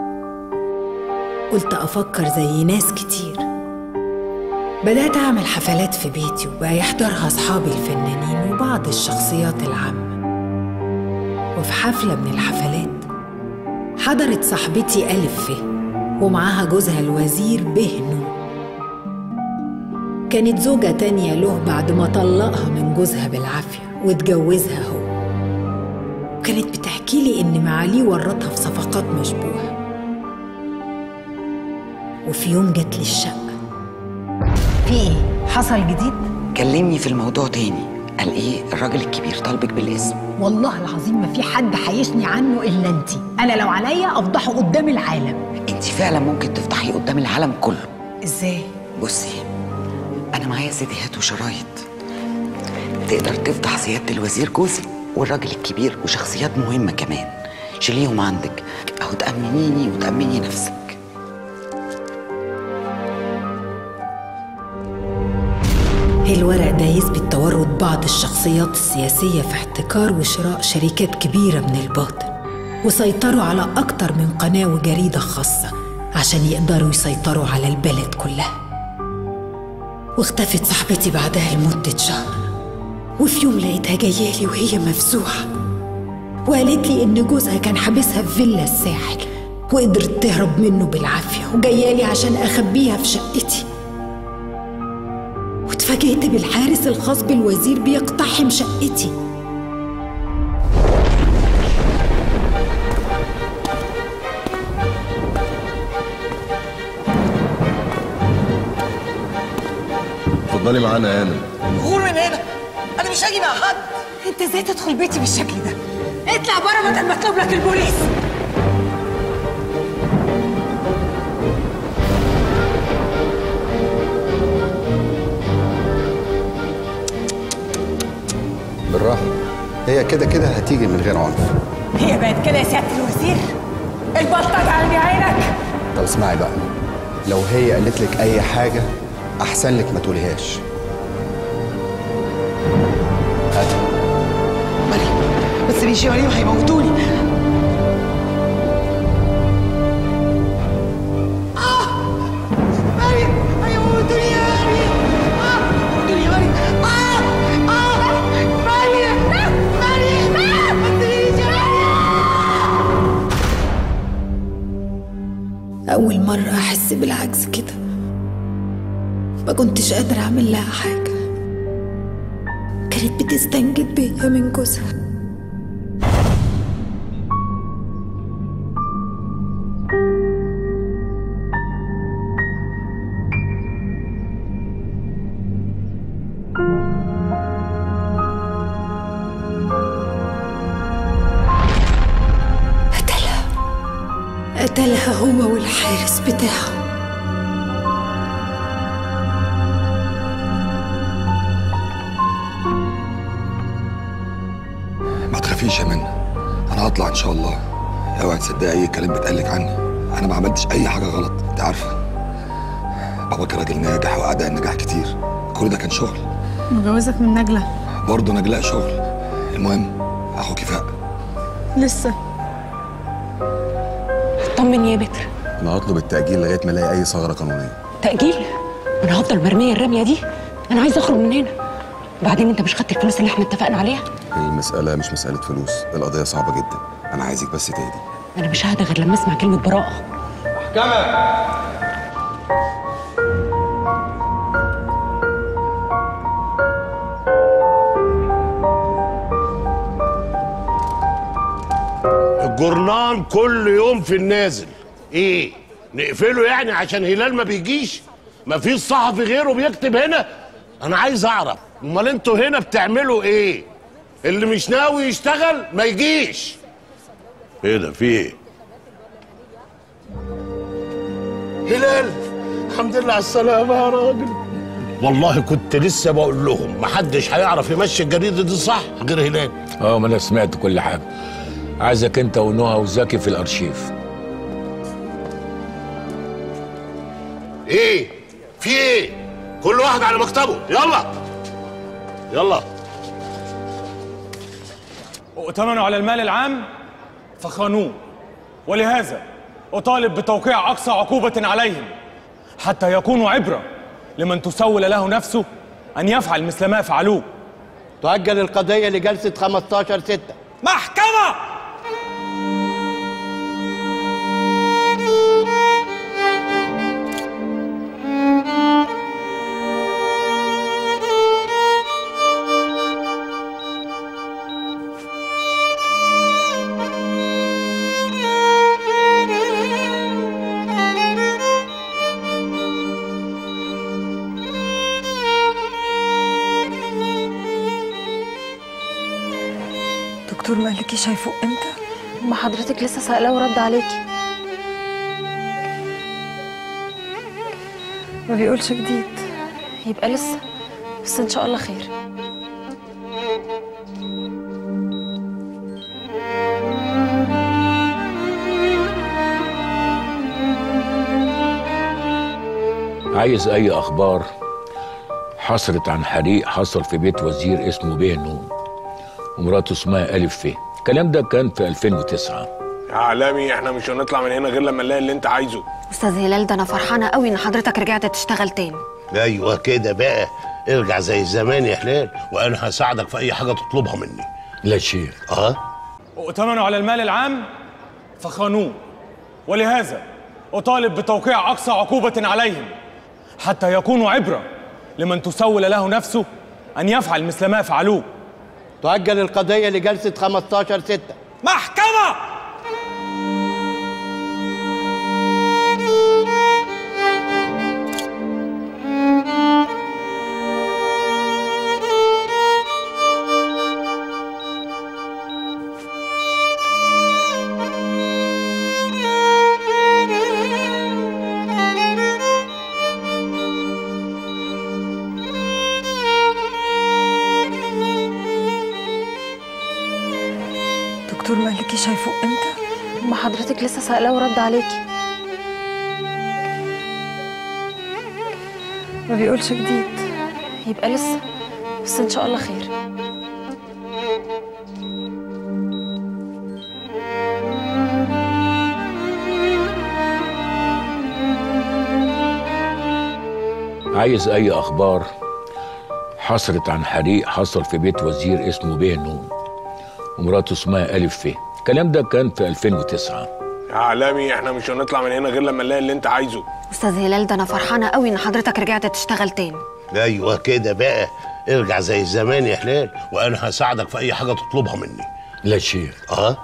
قلت أفكر زي ناس كتير بدأت أعمل حفلات في بيتي وبقى يحضرها أصحابي الفنانين وبعض الشخصيات العامة وفي حفلة من الحفلات حضرت صاحبتي ألف فه ومعاها جوزها الوزير بهنو كانت زوجة تانية له بعد ما طلقها من جوزها بالعافية واتجوزها هو وكانت بتحكي لي إن معاليه ورطها في صفقات مشبوهة وفي يوم جات لي الشقة في ايه؟ حصل جديد؟ كلمني في الموضوع تاني قال ايه الراجل الكبير طالبك بالاسم والله العظيم ما في حد حيشني عنه الا انت انا لو عليا افضحه قدام العالم انت فعلا ممكن تفضحي قدام العالم كله ازاي بصي انا معايا سيديهات وشرايط تقدر تفضح سياده الوزير جوزي والراجل الكبير وشخصيات مهمه كمان شيليهم عندك اهو تامنيني وتامني نفسك الورق ده يثبت تورط بعض الشخصيات السياسية في احتكار وشراء شركات كبيرة من الباطن وسيطروا على أكتر من قناة وجريدة خاصة عشان يقدروا يسيطروا على البلد كلها واختفت صاحبتي بعدها لمدة شهر وفي يوم لقيتها جايالي وهي مفزوعة وقالت لي إن جوزها كان حابسها في فيلا الساحل وقدرت تهرب منه بالعافية وجايالي عشان أخبيها في شقتي واتفاجئت بالحارس الخاص بالوزير بيقتحم شقتي اتفضلي معانا يا امل غور من هنا انا مش هاجي مع حد انت ازاي تدخل بيتي بالشكل ده اطلع بره بدل ما اطلب لك البوليس بالراحه هي كده كده هتيجي من غير عنف هي بقت كده يا سياده الوزير البلطجه عندي عينك طب اسمعي بقى لو هي قالت لك اي حاجه احسن لك ما تقوليهاش هاتي بس مش مريم هيموتوني آه! مريم هيموتوني يا مريم آه! موتوني يا مريم آه! آه! مريم مريم آه! ما تسيبنيش يا مريم أول مرة أحس بالعجز كده ما كنتش قادرة أعمل لها حاجة كانت بتستنجد بيا من جوزها قتلها قتلها هو والحارس بتاعه ما تخافيش يا منى انا هطلع ان شاء الله اوعي تصدقي اي كلام بيتقالك عني انا ما عملتش اي حاجه غلط انت عارفه بابا كان راجل ناجح واعداء النجاح كتير كل ده كان شغل مجوزك من نجلة برضه نجلاء شغل المهم اخوكي فاق لسه طمني يا بكر انا هطلب التاجيل لغايه ما الاقي اي ثغره قانونيه تأجيل انا هفضل مرميه الرميه دي انا عايزه اخرج من هنا وبعدين انت مش خدت الفلوس اللي احنا اتفقنا عليها المساله مش مساله فلوس القضيه صعبه جدا انا عايزك بس تهدي انا مش ههدى غير لما اسمع كلمه براءه محكمة الجورنان كل يوم في النازل ايه نقفله يعني عشان هلال ما بيجيش ما فيش صحفي غيره بيكتب هنا انا عايز اعرف امال انتوا هنا بتعملوا ايه اللي مش ناوي يشتغل ما يجيش ايه ده في ايه هلال الحمد لله على السلامة يا راجل والله كنت لسه بقول لهم محدش هيعرف يمشي الجريدة دي صح غير هلال اه ما انا سمعت كل حاجه عايزك انت ونهى وزكي في الارشيف ايه في ايه كل واحد على مكتبه يلا يلا ائتمنوا على المال العام فخانوه ولهذا أطالب بتوقيع أقصى عقوبة عليهم حتى يكونوا عبرة لمن تسول له نفسه أن يفعل مثل ما فعلوه تؤجل القضية لجلسة 15 6 محكمة دكتور ما قالكيش هيفوق امتى؟ ما حضرتك لسه سائلاه ورد عليكي ما بيقولش جديد يبقى لسه بس ان شاء الله خير عايز اي اخبار حصلت عن حريق حصل في بيت وزير اسمه بيه نوم ومراته اسمها الف فيه الكلام ده كان في 2009 يا عالمي احنا مش هنطلع من هنا غير لما نلاقي اللي انت عايزه استاذ هلال ده انا فرحانه قوي ان حضرتك رجعت تشتغل تاني ايوه كده بقى ارجع زي زمان يا هلال وانا هساعدك في اي حاجه تطلبها مني لا شيء اه ائتمنوا على المال العام فخانوه ولهذا أطالب بتوقيع أقصى عقوبة عليهم حتى يكونوا عبرة لمن تسول له نفسه أن يفعل مثل ما فعلوه تؤجل القضية لجلسة 15 6 محكمة دكتور ما قالكيش هيفوق امتى؟ ما حضرتك لسه سائلاه ورد عليكي ما بيقولش جديد يبقى لسه بس ان شاء الله خير عايز اي اخبار حصلت عن حريق حصل في بيت وزير اسمه بيه نوم ومراته اسمها الف فيه الكلام ده كان في 2009 يا عالمي احنا مش هنطلع من هنا غير لما نلاقي اللي انت عايزه استاذ هلال ده انا فرحانه قوي ان حضرتك رجعت تشتغل تاني ايوه كده بقى ارجع زي زمان يا هلال وانا هساعدك في اي حاجه تطلبها مني لا شيء اه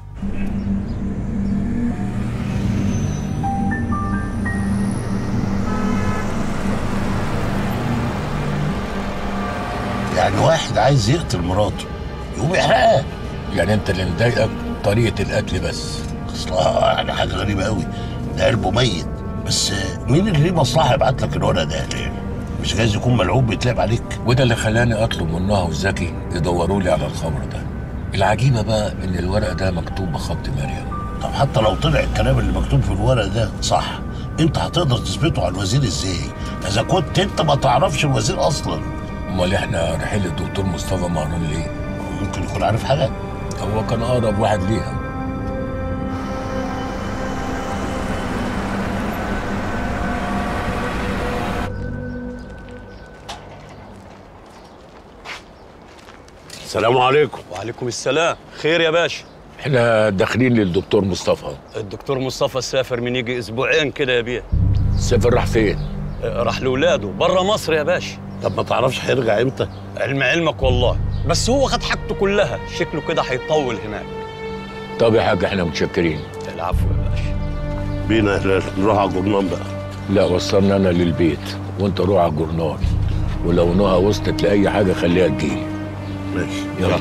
يعني واحد عايز يقتل مراته يقوم يحرقها يعني انت اللي مضايقك طريقه القتل بس اصلها يعني حاجه غريبه قوي ده قلبه ميت بس مين اللي ليه مصلحه يبعت لك الورق ده يا هلال مش جايز يكون ملعوب بيتلعب عليك وده اللي خلاني اطلب من نهى وزكي يدوروا لي على الخبر ده العجيبه بقى ان الورق ده مكتوب بخط مريم طب حتى لو طلع الكلام اللي مكتوب في الورق ده صح انت هتقدر تثبته على الوزير ازاي اذا كنت انت ما تعرفش الوزير اصلا امال احنا رايحين للدكتور مصطفى مهران ليه ممكن يكون عارف حاجه هو كان اقرب واحد ليها السلام عليكم وعليكم السلام خير يا باشا احنا داخلين للدكتور مصطفى الدكتور مصطفى سافر من يجي اسبوعين كده يا بيه سافر راح فين راح لاولاده بره مصر يا باشا طب ما تعرفش هيرجع امتى علم علمك والله بس هو خد حاجته كلها شكله كده هيطول هناك طب يا حاج احنا متشكرين العفو يا باشا بينا يا هلال نروح على الجرنان بقى لا وصلنا انا للبيت وانت روح على الجورنال ولو نهى وصلت لاي حاجه خليها تجيلي ماشي يلا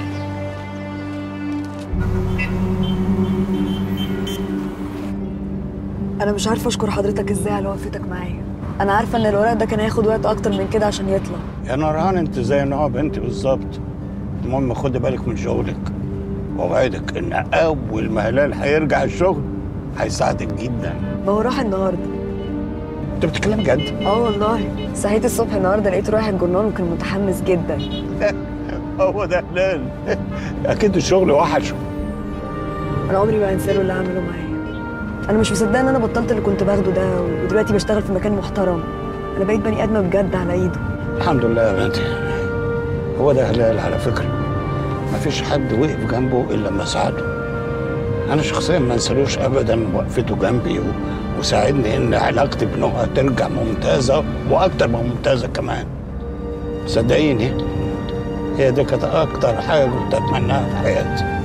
انا مش عارفه اشكر حضرتك ازاي على وقفتك معايا انا عارفه ان الورق ده كان هياخد وقت اكتر من كده عشان يطلع يا نورهان انت زي نوع بنتي بالظبط المهم خدي بالك من شغلك واوعدك ان اول ما هلال هيرجع الشغل هيساعدك جدا ما هو راح النهارده انت بتتكلم جد اه والله صحيت الصبح النهارده لقيته رايح الجرنان وكان متحمس جدا هو ده هلال اكيد الشغل وحشه انا عمري ما هنسى له اللي عمله معايا انا مش مصدقه ان انا بطلت اللي كنت باخده ده ودلوقتي بشتغل في مكان محترم انا بقيت بني ادمه بجد على ايده الحمد لله يا بنتي هو ده هلال على فكره مفيش حد وقف جنبه الا لما ساعده انا شخصيا ما انسالوش ابدا وقفته جنبي و... وساعدني ان علاقتي بنهى ترجع ممتازه واكتر من ممتازه كمان صدقيني هي دي كانت اكتر حاجه كنت اتمناها في حياتي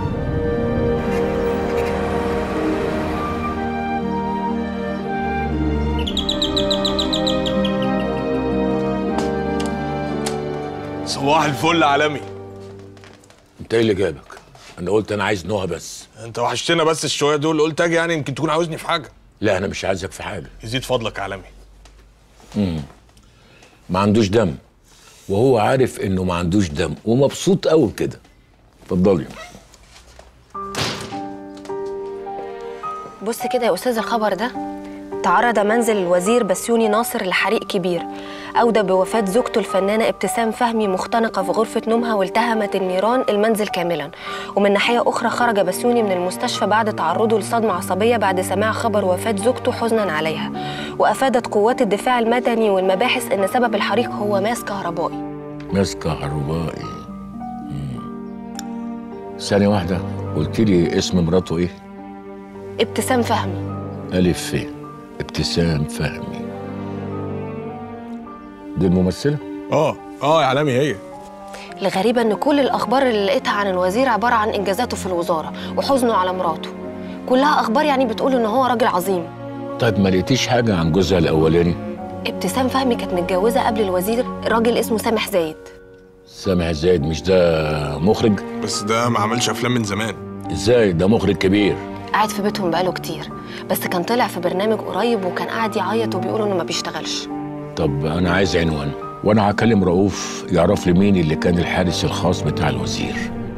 صباح الفل عالمي انت ايه اللي جابك انا قلت انا عايز نهى بس انت وحشتنا بس الشويه دول قلت اجي يعني يمكن تكون عاوزني في حاجه لا انا مش عايزك في حاجه يزيد فضلك عالمي امم ما عندوش دم وهو عارف انه ما عندوش دم ومبسوط قوي كده اتفضلي بص كده يا استاذ الخبر ده تعرض منزل الوزير بسيوني ناصر لحريق كبير أودى بوفاة زوجته الفنانة ابتسام فهمي مختنقة في غرفة نومها والتهمت النيران المنزل كاملا ومن ناحية أخرى خرج بسيوني من المستشفى بعد تعرضه لصدمة عصبية بعد سماع خبر وفاة زوجته حزنا عليها وأفادت قوات الدفاع المدني والمباحث أن سبب الحريق هو ماس كهربائي ماس كهربائي مم. ثانية واحدة قلت لي اسم مراته ايه؟ ابتسام فهمي ألف ف ابتسام فهمي دي الممثلة؟ اه اه يا عالمي هي الغريبة إن كل الأخبار اللي لقيتها عن الوزير عبارة عن إنجازاته في الوزارة وحزنه على مراته كلها أخبار يعني بتقول إن هو راجل عظيم طيب ما لقيتيش حاجة عن جوزها الأولاني؟ ابتسام فهمي كانت متجوزة قبل الوزير راجل اسمه سامح زايد سامح زايد مش ده مخرج؟ بس ده ما عملش افلام من زمان ازاي ده مخرج كبير قاعد في بيتهم بقاله كتير بس كان طلع في برنامج قريب وكان قاعد يعيط وبيقول إنه ما بيشتغلش طب أنا عايز عنوان وأنا هكلم رؤوف يعرف لي مين اللي كان الحارس الخاص بتاع الوزير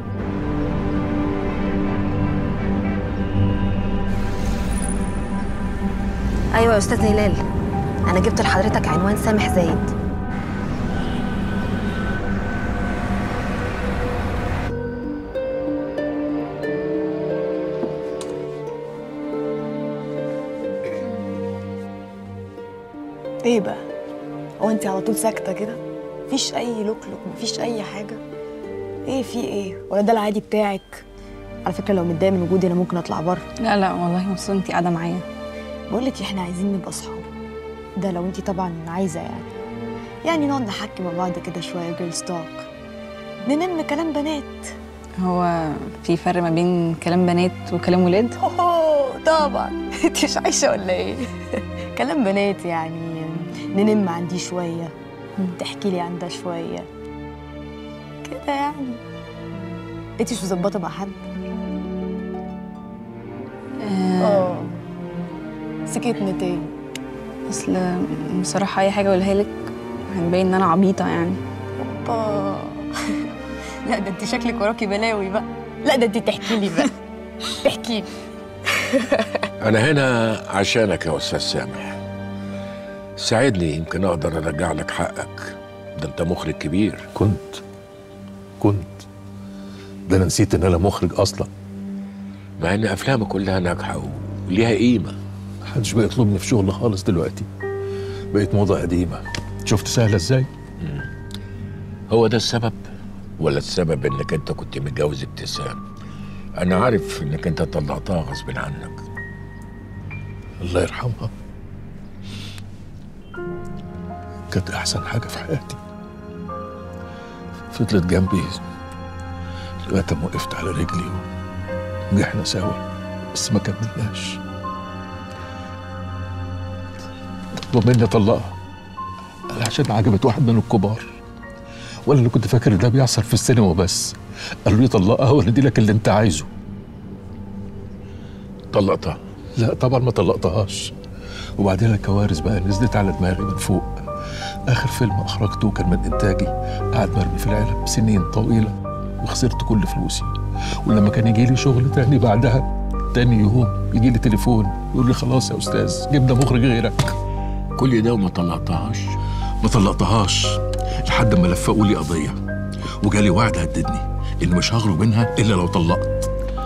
أيوة يا أستاذ هلال أنا جبت لحضرتك عنوان سامح زايد ايه بقى هو انت على طول ساكته كده مفيش اي لوكلوك مفيش اي حاجه ايه في ايه ولا ده العادي بتاعك على فكره لو متضايق من وجودي انا ممكن اطلع بره لا لا والله مبسوطه انت قاعده معايا بقول لك احنا عايزين نبقى اصحاب ده لو انت طبعا عايزه يعني يعني نقعد نحكي مع بعض كده شويه جيرلز توك ننم كلام بنات هو في فرق ما بين كلام بنات وكلام ولاد اوه طبعا انت مش عايشه ولا ايه كلام بنات يعني ننم عندي شويه تحكي لي عن ده شويه كده يعني انت مش مظبطه مع حد اه سكتنا تاني اصل بصراحه اي حاجه اقولها لك هنبين ان انا عبيطه يعني اوبا لا ده انت شكلك وراكي بلاوي بقى لا ده انت تحكي لي بقى تحكي لي أنا هنا عشانك يا أستاذ سامح ساعدني يمكن أقدر أرجع لك حقك ده أنت مخرج كبير كنت كنت ده انا نسيت ان انا مخرج اصلا مع إن أفلامك كلها ناجحة وليها قيمة محدش بقى يطلبني في شغل خالص دلوقتي بقيت موضة قديمة شفت سهلة ازاي؟ هو ده السبب ولا السبب انك انت كنت متجوز ابتسام انا عارف انك انت طلقتها غصب عنك الله يرحمها كانت احسن حاجه في حياتي فضلت جنبي لغايه ما وقفت على رجلي ونجحنا سوا بس ما كملناش طلبوا مني اطلقها قال عشان عجبت واحد من الكبار وانا اللي كنت فاكر ده بيحصل في السينما بس قالوا لي طلقها وانا دي لك اللي انت عايزه طلقتها لا طبعا ما طلقتهاش وبعدين الكوارث بقى نزلت على دماغي من فوق اخر فيلم اخرجته كان من انتاجي قعد مرمي في العلب سنين طويله وخسرت كل فلوسي ولما كان يجي لي شغل تاني بعدها تاني يوم يجي لي تليفون يقول لي خلاص يا استاذ جبنا مخرج غيرك كل ده وما طلقتهاش ما طلقتهاش لحد ما لفقوا لي قضيه وجالي وعد هددني ان مش هخرج منها الا لو طلقت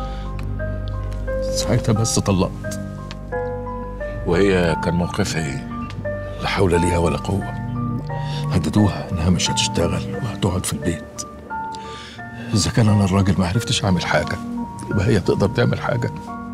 ساعتها بس طلقت وهي كان موقفها ايه؟ لا حول ليها ولا قوه هددوها انها مش هتشتغل وهتقعد في البيت اذا كان انا الراجل ما عرفتش اعمل حاجه يبقى هي تقدر تعمل حاجه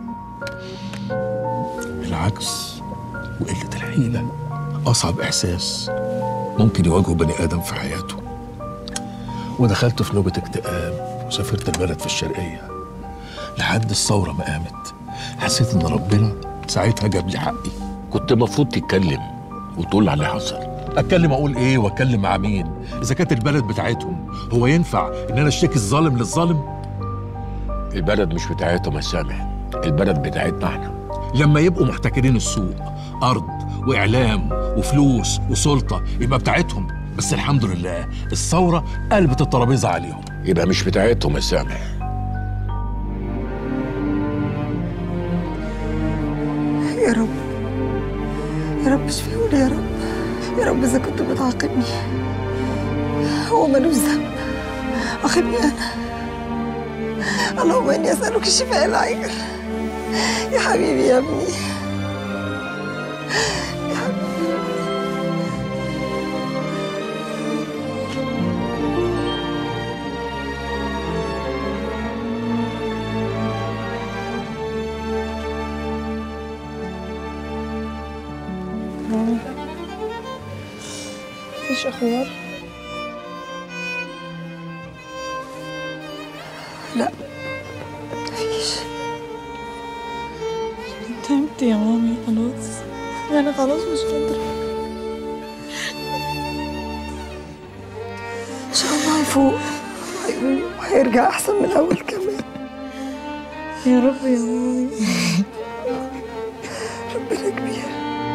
العجز وقله الحيله اصعب احساس ممكن يواجهه بني ادم في حياته ودخلت في نوبه اكتئاب وسافرت البلد في الشرقيه لحد الثوره ما قامت حسيت ان ربنا ساعتها جاب لي حقي كنت المفروض تتكلم وتقول على اللي حصل اتكلم اقول ايه واتكلم مع مين اذا كانت البلد بتاعتهم هو ينفع ان انا اشتكي الظالم للظالم البلد مش بتاعتهم يا سامح البلد بتاعتنا احنا لما يبقوا محتكرين السوق ارض واعلام وفلوس وسلطه يبقى بتاعتهم بس الحمد لله الثوره قلبت الترابيزه عليهم يبقى مش بتاعتهم يا سامح يا رب يا رب اشفيهولي يا رب يا رب اذا كنت بتعاقبني هو ملوش ذنب عاقبني انا اللهم اني اسالك الشفاء العاجل يا حبيبي يا ابني يا حبيبي مفيش اخبار لا مفيش تعبت يا مامي خلاص انا خلاص مش قادره ان شاء الله هيفوق هيقوم وهيرجع احسن من الاول كمان يا رب يا مامي ربنا كبير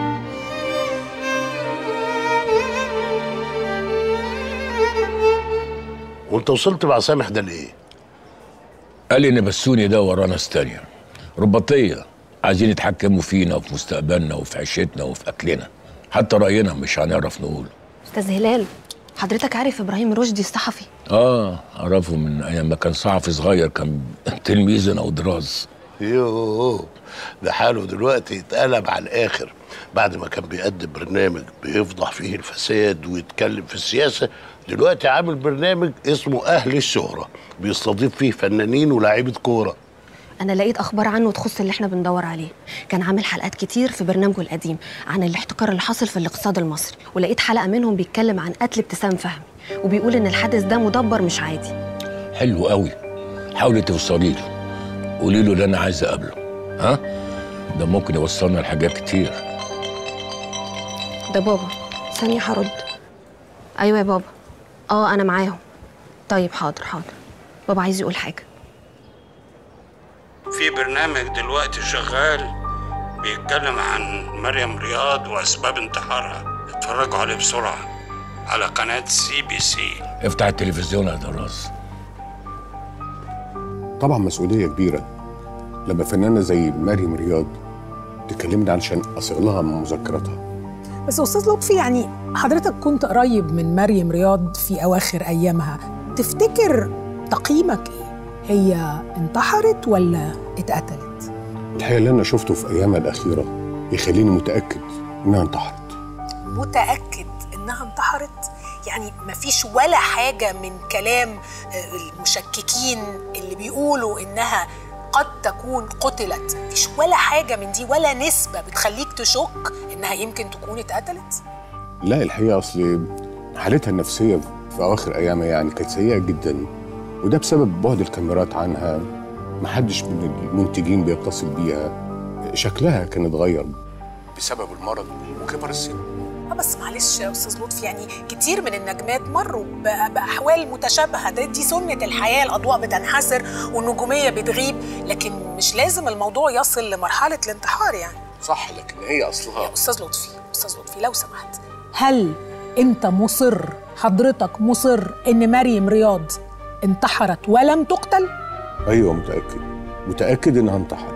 وانت وصلت مع سامح ده لايه؟ قال لي ان بسوني ده وراه ناس تانية رباطية عايزين يتحكموا فينا وفي مستقبلنا وفي عيشتنا وفي اكلنا حتى راينا مش هنعرف نقول استاذ هلال حضرتك عارف ابراهيم رشدي الصحفي اه اعرفه من ايام ما كان صحفي صغير كان تلميذنا ودراز يوه ده حاله دلوقتي اتقلب على الاخر بعد ما كان بيقدم برنامج بيفضح فيه الفساد ويتكلم في السياسه دلوقتي عامل برنامج اسمه اهل الشهره بيستضيف فيه فنانين ولاعيبه كوره انا لقيت اخبار عنه تخص اللي احنا بندور عليه كان عامل حلقات كتير في برنامجه القديم عن الاحتكار اللي حاصل في الاقتصاد المصري ولقيت حلقه منهم بيتكلم عن قتل ابتسام فهمي وبيقول ان الحادث ده مدبر مش عادي حلو قوي حاولي توصلي له قولي له اللي انا عايز اقابله ها ده ممكن يوصلنا لحاجات كتير ده بابا ثانيه هرد ايوه يا بابا اه انا معاهم طيب حاضر حاضر بابا عايز يقول حاجه في برنامج دلوقتي شغال بيتكلم عن مريم رياض واسباب انتحارها اتفرجوا عليه بسرعه على قناه سي بي سي افتح التلفزيون يا دراز طبعا مسؤولية كبيرة لما فنانة زي مريم رياض تكلمني علشان أصيغ لها من مذكراتها بس استاذ لطفي يعني حضرتك كنت قريب من مريم رياض في اواخر ايامها تفتكر تقييمك ايه هي انتحرت ولا اتقتلت الحقيقة اللي أنا شفته في أيامها الأخيرة يخليني متأكد إنها انتحرت متاكد انها انتحرت يعني مفيش ولا حاجة من كلام آه، المشككين اللي بيقولوا إنها قد تكون قتلت مفيش ولا حاجة من دي ولا نسبة بتخليك تشك إنها يمكن تكون اتقتلت لا الحقيقه اصل حالتها النفسيه في اواخر ايامها يعني كانت سيئه جدا وده بسبب بعد الكاميرات عنها محدش من المنتجين بيتصل بيها شكلها كان اتغير بسبب المرض وكبر السن اه بس معلش يا استاذ لطفي يعني كتير من النجمات مروا ب- باحوال متشابهه ده دي سنه الحياه الاضواء بتنحسر والنجوميه بتغيب لكن مش لازم الموضوع يصل لمرحله الانتحار يعني صح لكن هي اصلها استاذ لطفي استاذ لطفي لو سمحت هل انت مصر حضرتك مصر ان مريم رياض انتحرت ولم تقتل ايوه متاكد متاكد انها انتحرت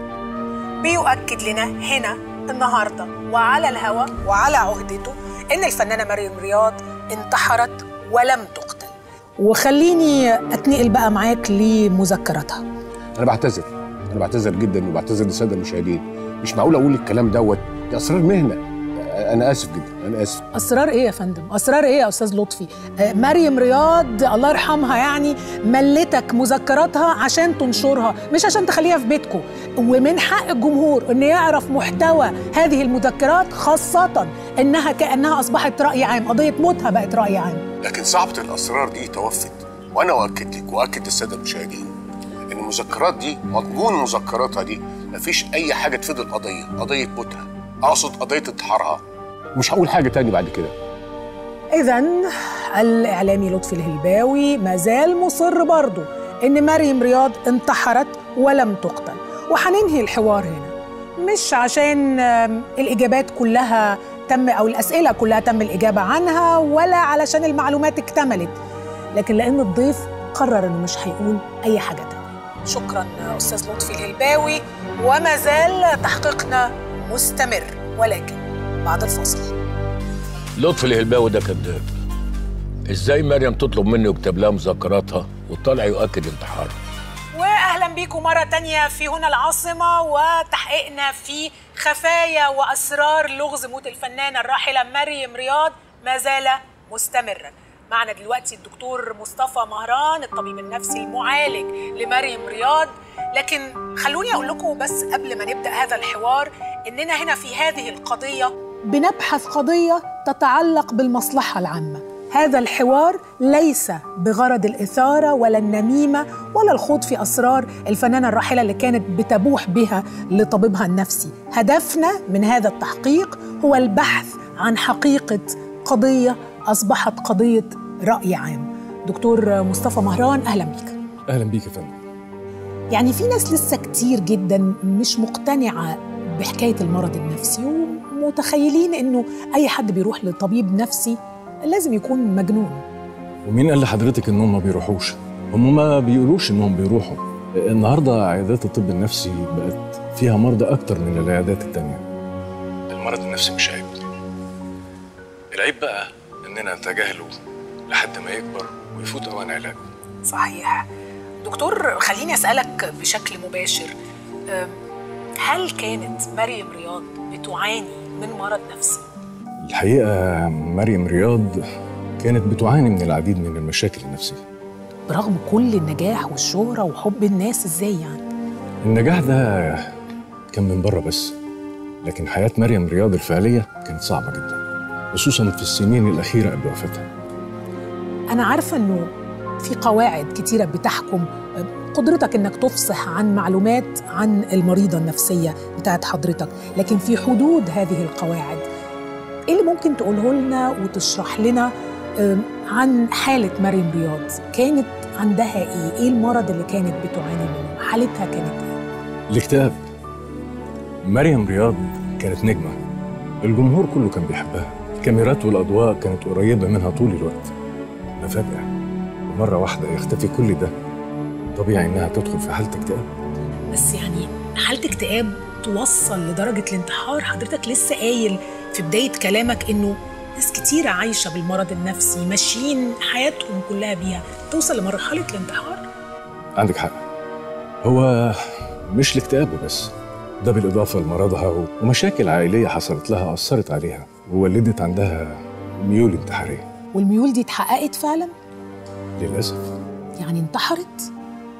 بيؤكد لنا هنا النهارده وعلى الهوا وعلى عهدته ان الفنانه مريم رياض انتحرت ولم تقتل وخليني اتنقل بقى معاك لمذكراتها انا بعتذر انا بعتذر جدا وبعتذر للساده المشاهدين مش معقول اقول الكلام دوت دي اسرار مهنه انا اسف جدا انا اسف اسرار ايه يا فندم اسرار ايه يا استاذ لطفي آه، مريم رياض الله يرحمها يعني ملتك مذكراتها عشان تنشرها مش عشان تخليها في بيتكم ومن حق الجمهور ان يعرف محتوى هذه المذكرات خاصه انها كانها اصبحت راي عام قضيه موتها بقت راي عام لكن صاحبه الاسرار دي توفت وانا اؤكد لك واكد للساده المشاهدين ان المذكرات دي مضمون مذكراتها دي مفيش اي حاجه تفيد القضيه قضيه موتها اقصد قضيه انتحارها مش هقول حاجه تاني بعد كده إذا الإعلامي لطفي الهلباوي ما زال مصر برضه إن مريم رياض انتحرت ولم تقتل وهننهي الحوار هنا مش عشان آم، الإجابات كلها تم أو الأسئلة كلها تم الإجابة عنها ولا علشان المعلومات اكتملت لكن لأن الضيف قرر إنه مش هيقول أي حاجة تانية شكرا أستاذ لطفي الهلباوي وما زال تحقيقنا مستمر ولكن بعد الفاصل لطفي الهلباوي ده كذاب ازاي مريم تطلب مني يكتب لها مذكراتها وطلع يؤكد انتحارها واهلا بيكم مره تانية في هنا العاصمه وتحقيقنا في خفايا واسرار لغز موت الفنانه الراحله مريم رياض ما زال مستمرا معنا دلوقتي الدكتور مصطفى مهران الطبيب النفسي المعالج لمريم رياض لكن خلوني اقول لكم بس قبل ما نبدا هذا الحوار اننا هنا في هذه القضيه بنبحث قضيه تتعلق بالمصلحه العامه هذا الحوار ليس بغرض الإثارة ولا النميمة ولا الخوض في أسرار الفنانة الراحلة اللي كانت بتبوح بها لطبيبها النفسي هدفنا من هذا التحقيق هو البحث عن حقيقة قضية أصبحت قضية رأي عام دكتور مصطفى مهران أهلا بيك اهلا بيك يا فندم يعني في ناس لسه كتير جدا مش مقتنعة بحكاية المرض النفسي ومتخيلين إنه أي حد بيروح لطبيب نفسي لازم يكون مجنون ومين قال لحضرتك انهم ما بيروحوش هم ما بيقولوش انهم بيروحوا النهارده عيادات الطب النفسي بقت فيها مرضى اكتر من العيادات التانية المرض النفسي مش عيب العيب بقى اننا نتجاهله لحد ما يكبر ويفوت اوان علاجه صحيح دكتور خليني أسألك بشكل مباشر أم، هل كانت مريم رياض بتعاني من مرض نفسي؟ الحقيقه مريم رياض كانت بتعاني من العديد من المشاكل النفسيه برغم كل النجاح والشهرة وحب الناس ازاي يعني؟ النجاح ده كان من بره بس لكن حياة مريم رياض الفعلية كانت صعبة جدا خصوصا في السنين الأخيرة قبل وفاتها أنا عارفة إنه في قواعد كتيرة بتحكم قدرتك إنك تفصح عن معلومات عن المريضة النفسية بتاعت حضرتك لكن في حدود هذه القواعد إيه اللي ممكن تقوله لنا وتشرح لنا أم، عن حالة مريم رياض كانت عندها إيه؟ إيه المرض اللي كانت بتعاني منه؟ حالتها كانت إيه؟ الاكتئاب مريم رياض كانت نجمة الجمهور كله كان بيحبها الكاميرات والأضواء كانت قريبة منها طول الوقت ففجأة ومرة واحدة يختفي كل ده طبيعي إنها تدخل في حالة اكتئاب بس يعني حالة اكتئاب توصل لدرجة الانتحار حضرتك لسه قايل في بداية كلامك إنه ناس كتيرة عايشة بالمرض النفسي ماشيين حياتهم كلها بيها توصل لمرحلة الانتحار عندك حق هو مش الاكتئاب بس ده بالإضافة لمرضها ومشاكل عائلية حصلت لها أثرت عليها وولدت عندها ميول انتحارية والميول دي اتحققت فعلا للأسف يعني انتحرت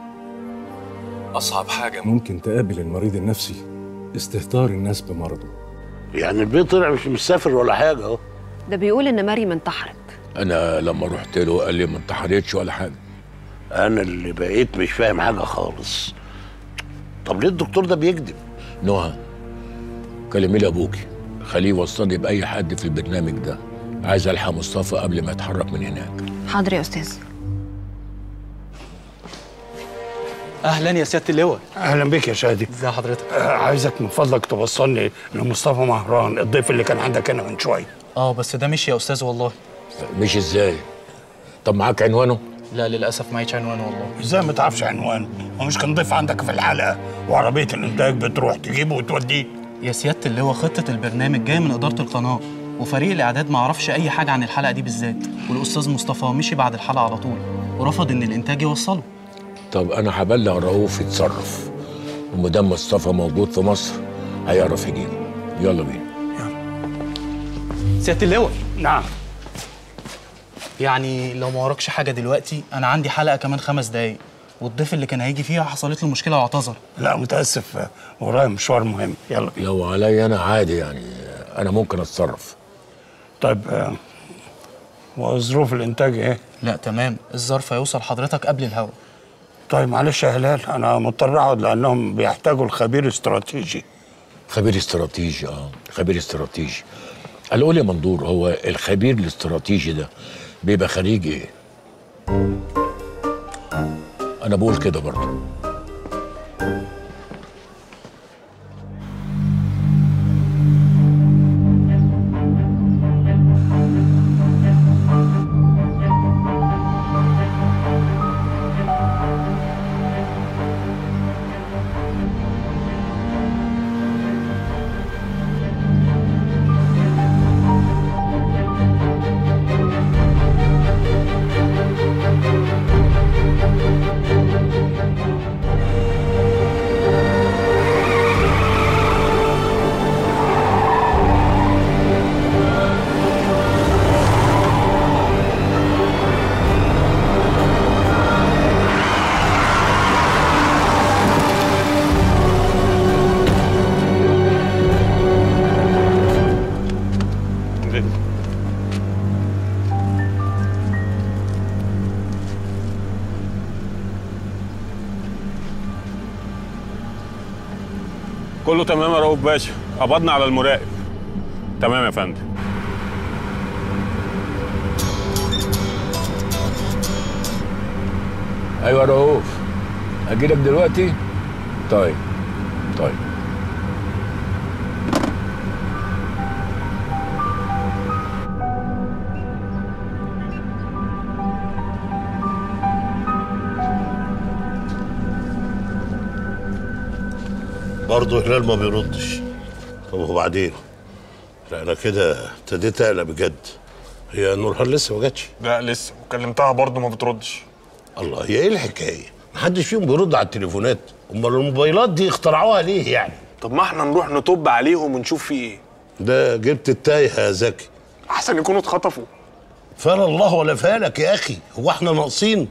أصعب حاجة ممكن تقابل المريض النفسي استهتار الناس بمرضه يعني البيت طلع مش مسافر ولا حاجه اهو ده بيقول ان مريم انتحرت انا لما رحت له قال لي ما انتحرتش ولا حاجه انا اللي بقيت مش فاهم حاجه خالص طب ليه الدكتور ده بيكذب نهى كلمي لي ابوكي خليه يوصلني باي حد في البرنامج ده عايز الحق مصطفى قبل ما يتحرك من هناك حاضر يا استاذ اهلا يا سياده اللواء اهلا بك يا شادي ازي حضرتك آه، عايزك من فضلك توصلني لمصطفى مهران الضيف اللي كان عندك هنا من شويه اه بس ده مشي يا استاذ والله مش ازاي طب معاك عنوانه لا للاسف معيش عنوان والله ازاي ما تعرفش عنوانه هو مش كان ضيف عندك في الحلقه وعربيه الانتاج بتروح تجيبه وتوديه يا سياده اللواء خطه البرنامج جايه من اداره القناه وفريق الاعداد ما يعرفش اي حاجه عن الحلقه دي بالذات والاستاذ مصطفى مشي بعد الحلقه على طول ورفض ان الانتاج يوصله طب انا هبلغ رؤوف يتصرف ومدام مصطفى موجود في مصر هيعرف يجيبه يلا بينا سياده اللواء نعم يعني لو ما وراكش حاجه دلوقتي انا عندي حلقه كمان خمس دقايق والضيف اللي كان هيجي فيها حصلت له مشكله واعتذر لا متاسف آه، ورايا مشوار مهم يلا بينا لو عليا انا عادي يعني انا ممكن اتصرف طيب آه، وظروف الانتاج ايه لا تمام الظرف هيوصل حضرتك قبل الهوا طيب معلش يا هلال انا مضطر اقعد لانهم بيحتاجوا الخبير استراتيجي خبير استراتيجي اه خبير استراتيجي قال لي يا مندور هو الخبير الاستراتيجي ده بيبقى خريج ايه انا بقول كده برضه كله تمام يا رؤوف باشا قبضنا على المراقب تمام يا فندم ايوه يا رؤوف اجيلك دلوقتي طيب طيب برضه هلال ما بيردش طب وبعدين لا انا كده ابتديت اقلق بجد هي نورهان لسه ما جاتش لا لسه وكلمتها برضه ما بتردش الله هي ايه الحكايه محدش فيهم بيرد على التليفونات امال الموبايلات دي اخترعوها ليه يعني طب ما احنا نروح نطب عليهم ونشوف في ايه ده جبت التايه يا زكي احسن يكونوا اتخطفوا فال الله ولا فالك يا اخي هو احنا ناقصين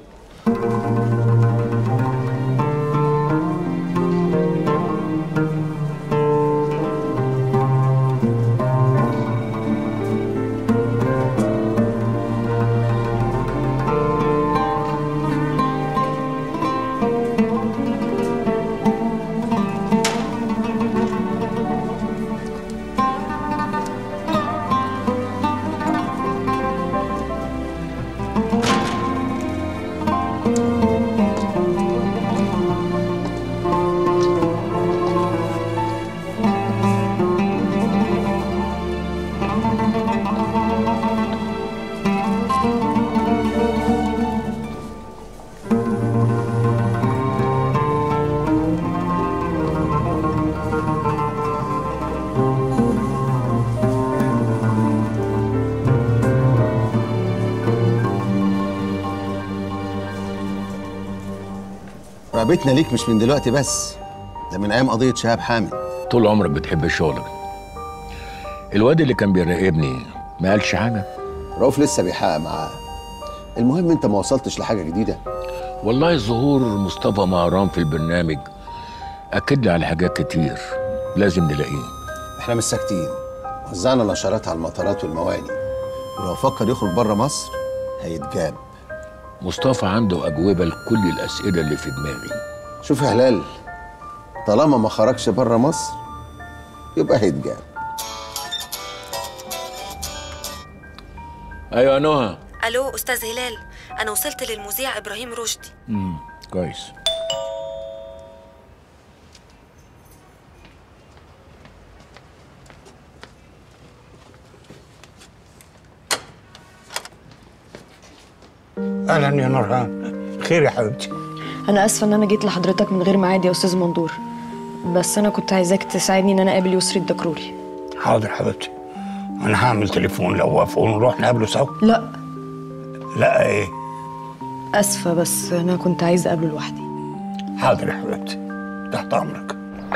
رقبتنا ليك مش من دلوقتي بس ده من ايام قضيه شهاب حامد طول عمرك بتحب شغلك الواد اللي كان بيراقبني ما قالش حاجه رؤوف لسه بيحقق معاه المهم انت ما وصلتش لحاجه جديده والله ظهور مصطفى مهران في البرنامج اكد لي على حاجات كتير لازم نلاقيه احنا مش ساكتين وزعنا نشرات على المطارات والمواني ولو فكر يخرج بره مصر هيتجاب مصطفى عنده اجوبه لكل الاسئله اللي في دماغي شوف يا هلال طالما ما خرجش بره مصر يبقى هيتجاب ايوه يا نهى الو استاذ هلال انا وصلت للمذيع ابراهيم رشدي امم كويس اهلا يا نورهان خير يا حبيبتي انا اسفه ان انا جيت لحضرتك من غير ميعاد يا استاذ مندور بس انا كنت عايزاك تساعدني ان انا اقابل يسري الدكروري حاضر حبيبتي انا هعمل تليفون لو وافقوا نروح نقابله سوا لا لا ايه اسفه بس انا كنت عايزه اقابله لوحدي حاضر يا حبيبتي تحت امرك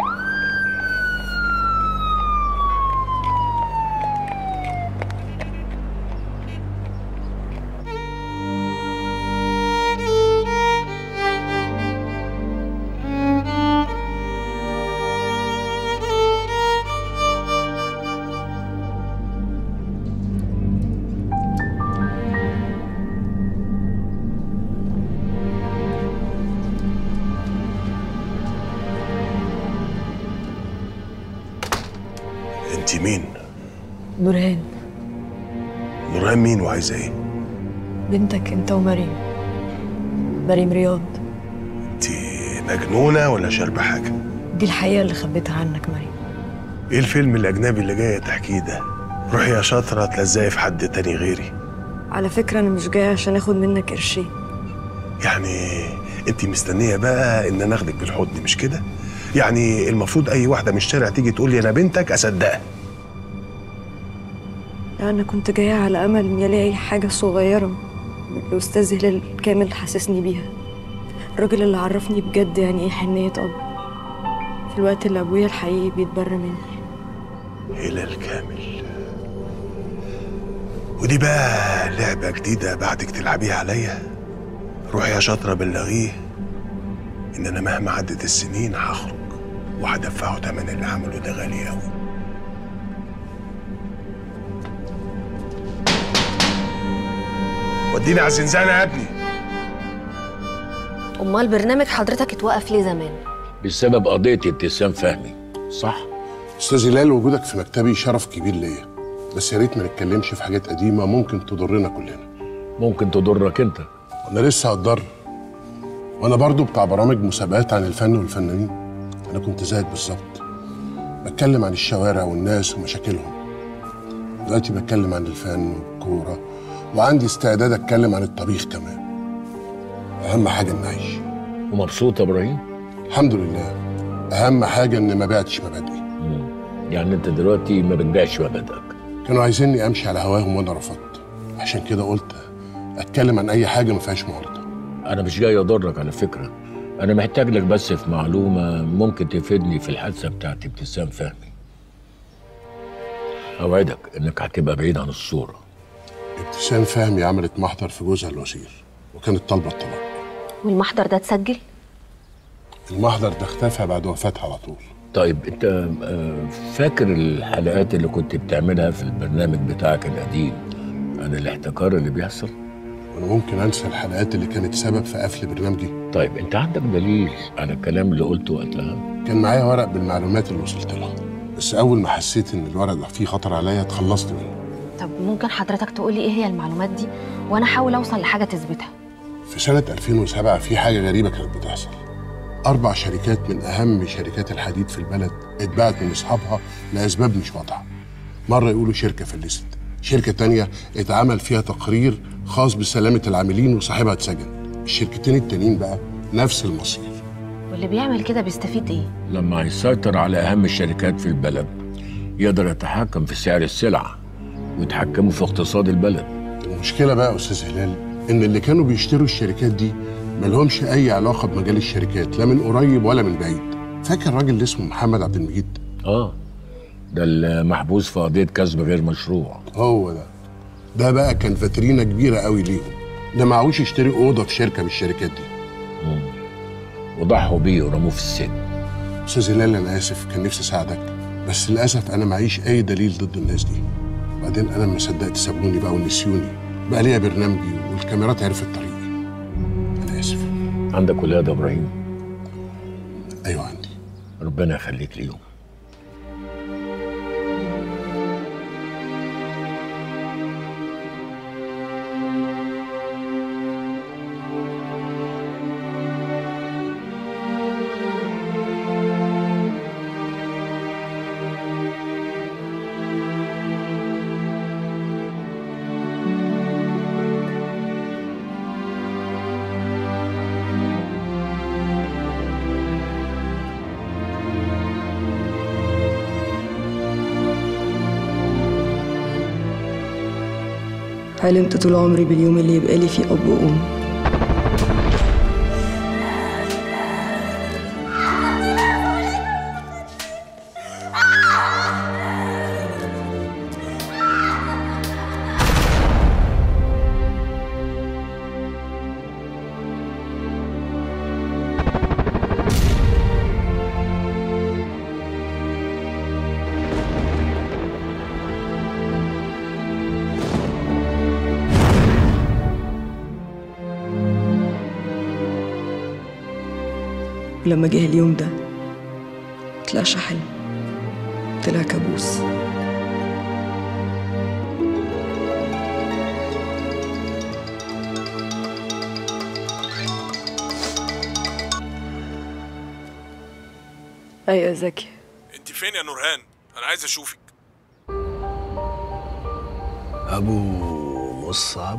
انت مين؟ نورهان نورهان مين وعايزه ايه؟ بنتك انت ومريم مريم رياض انت مجنونه ولا شاربه حاجه؟ دي الحقيقه اللي خبيتها عنك مريم ايه الفيلم الاجنبي اللي جايه تحكيه ده؟ روحي يا شاطره تلزقي في حد تاني غيري على فكره انا مش جايه عشان اخد منك قرشين يعني انت مستنيه بقى ان انا اخدك بالحضن مش كده؟ يعني المفروض اي واحده من الشارع تيجي تقول لي انا بنتك اصدقها لا انا كنت جايه على امل اني الاقي حاجه صغيره من الاستاذ هلال كامل حسسني بيها الراجل اللي عرفني بجد يعني ايه حنيه اب في الوقت اللي ابويا الحقيقي بيتبرى مني هلال كامل ودي بقى لعبة جديدة بعدك تلعبيها عليا روحي يا شاطرة بلغيه إن أنا مهما عدت السنين هخرج وهدفعه تمن اللي عمله ده غالي أوي وديني على الزنزانة يا ابني امال برنامج حضرتك اتوقف ليه زمان بسبب قضيه ابتسام فهمي صح استاذ هلال وجودك في مكتبي شرف كبير ليا بس يا ريت ما نتكلمش في حاجات قديمه ممكن تضرنا كلنا ممكن تضرك انت وانا لسه هتضر وانا برضو بتاع برامج مسابقات عن الفن والفنانين انا كنت زيك بالظبط بتكلم عن الشوارع والناس ومشاكلهم دلوقتي بتكلم عن الفن والكوره وعندي استعداد اتكلم عن الطبيخ كمان اهم حاجه ان اعيش ومبسوط يا ابراهيم الحمد لله اهم حاجه ان ما بعتش مبادئي يعني انت دلوقتي ما بتبيعش مبادئك كانوا عايزيني امشي على هواهم وانا رفضت عشان كده قلت اتكلم عن اي حاجه ما فيهاش معارضه انا مش جاي اضرك على فكره انا محتاج لك بس في معلومه ممكن تفيدني في الحادثه بتاعت ابتسام فهمي اوعدك انك هتبقى بعيد عن الصوره ابتسام فهمي عملت محضر في جوزها الوزير وكانت طالبه الطلاق والمحضر ده اتسجل المحضر ده اختفى بعد وفاتها على طول طيب انت آه، فاكر الحلقات اللي كنت بتعملها في البرنامج بتاعك القديم عن الاحتكار اللي بيحصل وانا ممكن انسى الحلقات اللي كانت سبب في قفل برنامجي طيب انت عندك دليل على الكلام اللي قلته وقتها كان معايا ورق بالمعلومات اللي وصلت لها بس اول ما حسيت ان الورق ده فيه خطر عليا اتخلصت منه طب ممكن حضرتك تقولي ايه هي المعلومات دي وانا احاول اوصل لحاجه تثبتها في سنة 2007 في حاجة غريبة كانت بتحصل أربع شركات من أهم شركات الحديد في البلد اتباعت من أصحابها لأسباب مش واضحة مرة يقولوا شركة فلست شركة تانية اتعمل فيها تقرير خاص بسلامة العاملين وصاحبها اتسجن الشركتين التانيين بقى نفس المصير واللي بيعمل كده بيستفيد ايه لما يسيطر على اهم الشركات في البلد يقدر يتحكم في سعر السلع ويتحكموا في اقتصاد البلد المشكلة بقى يا أستاذ هلال إن اللي كانوا بيشتروا الشركات دي ملهمش أي علاقة بمجال الشركات لا من قريب ولا من بعيد فاكر الراجل اللي اسمه محمد عبد المجيد؟ اه ده المحبوس في قضيه كسب غير مشروع هو ده ده بقى كان فاترينا كبيره قوي ليهم ده معهوش يشتري اوضه في شركه من الشركات دي وضحوا بيه ورموه في السجن استاذ هلال انا اسف كان نفسي اساعدك بس للاسف انا معيش اي دليل ضد الناس دي بعدين انا ما صدقت سابوني بقى ونسيوني بقى ليا برنامجي والكاميرات عرفت طريقي انا اسف عندك ولاد يا ابراهيم ايوه عندي ربنا يخليك ليهم حلمت طول عمري باليوم اللي يبقى لي فيه أب وأم ولما جه اليوم ده طلعش حلم طلع كابوس ايوه يا زكي انت فين يا نورهان انا عايز اشوفك أبو مصعب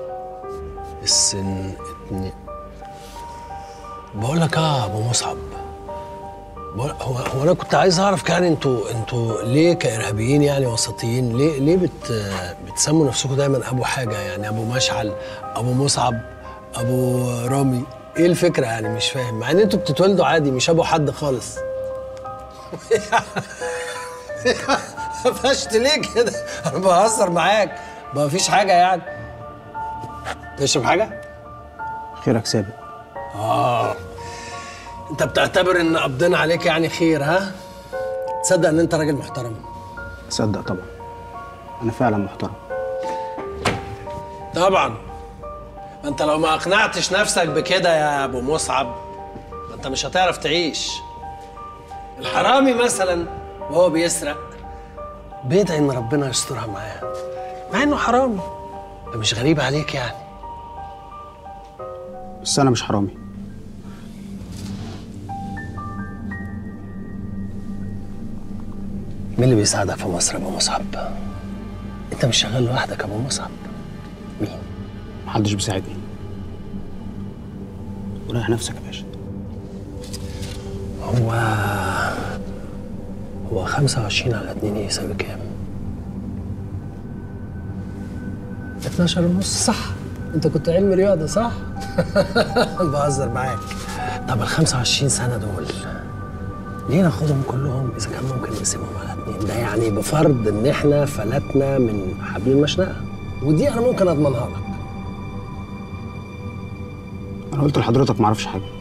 السن اتنين بقول لك اه أبو مصعب بقول هو هو أنا كنت عايز أعرف يعني أنتوا أنتوا ليه كإرهابيين يعني وسطيين ليه ليه بت بتسموا نفسكم دايما أبو حاجة يعني أبو مشعل أبو مصعب أبو رامي إيه الفكرة يعني مش فاهم مع إن أنتوا بتتولدوا عادي مش أبو حد خالص قفشت ليه كده؟ انا بهزر معاك ما فيش حاجه يعني تشرب حاجه؟ خيرك سابق اه انت بتعتبر ان قبضنا عليك يعني خير ها؟ تصدق ان انت راجل محترم صدق طبعا انا فعلا محترم طبعا ما انت لو ما اقنعتش نفسك بكده يا ابو مصعب ما انت مش هتعرف تعيش الحرامي مثلا وهو بيسرق بيدعي ان ربنا يسترها معاه مع انه حرامي ده مش غريب عليك يعني بس انا مش حرامي مين اللي بيساعدك في مصر يا ابو مصعب انت مش شغال لوحدك يا ابو مصعب محدش بيساعدني وريح نفسك يا باشا هو هو 25 على 2 يساوي كام؟ 12 ونص صح انت كنت علم رياضه صح؟ بهزر معاك طب ال 25 سنه دول ليه ناخدهم كلهم اذا كان ممكن نقسمهم على اتنين ده يعني بفرض ان احنا فلتنا من حبل المشنقه ودي انا ممكن اضمنها لك انا قلت لحضرتك ما اعرفش حاجه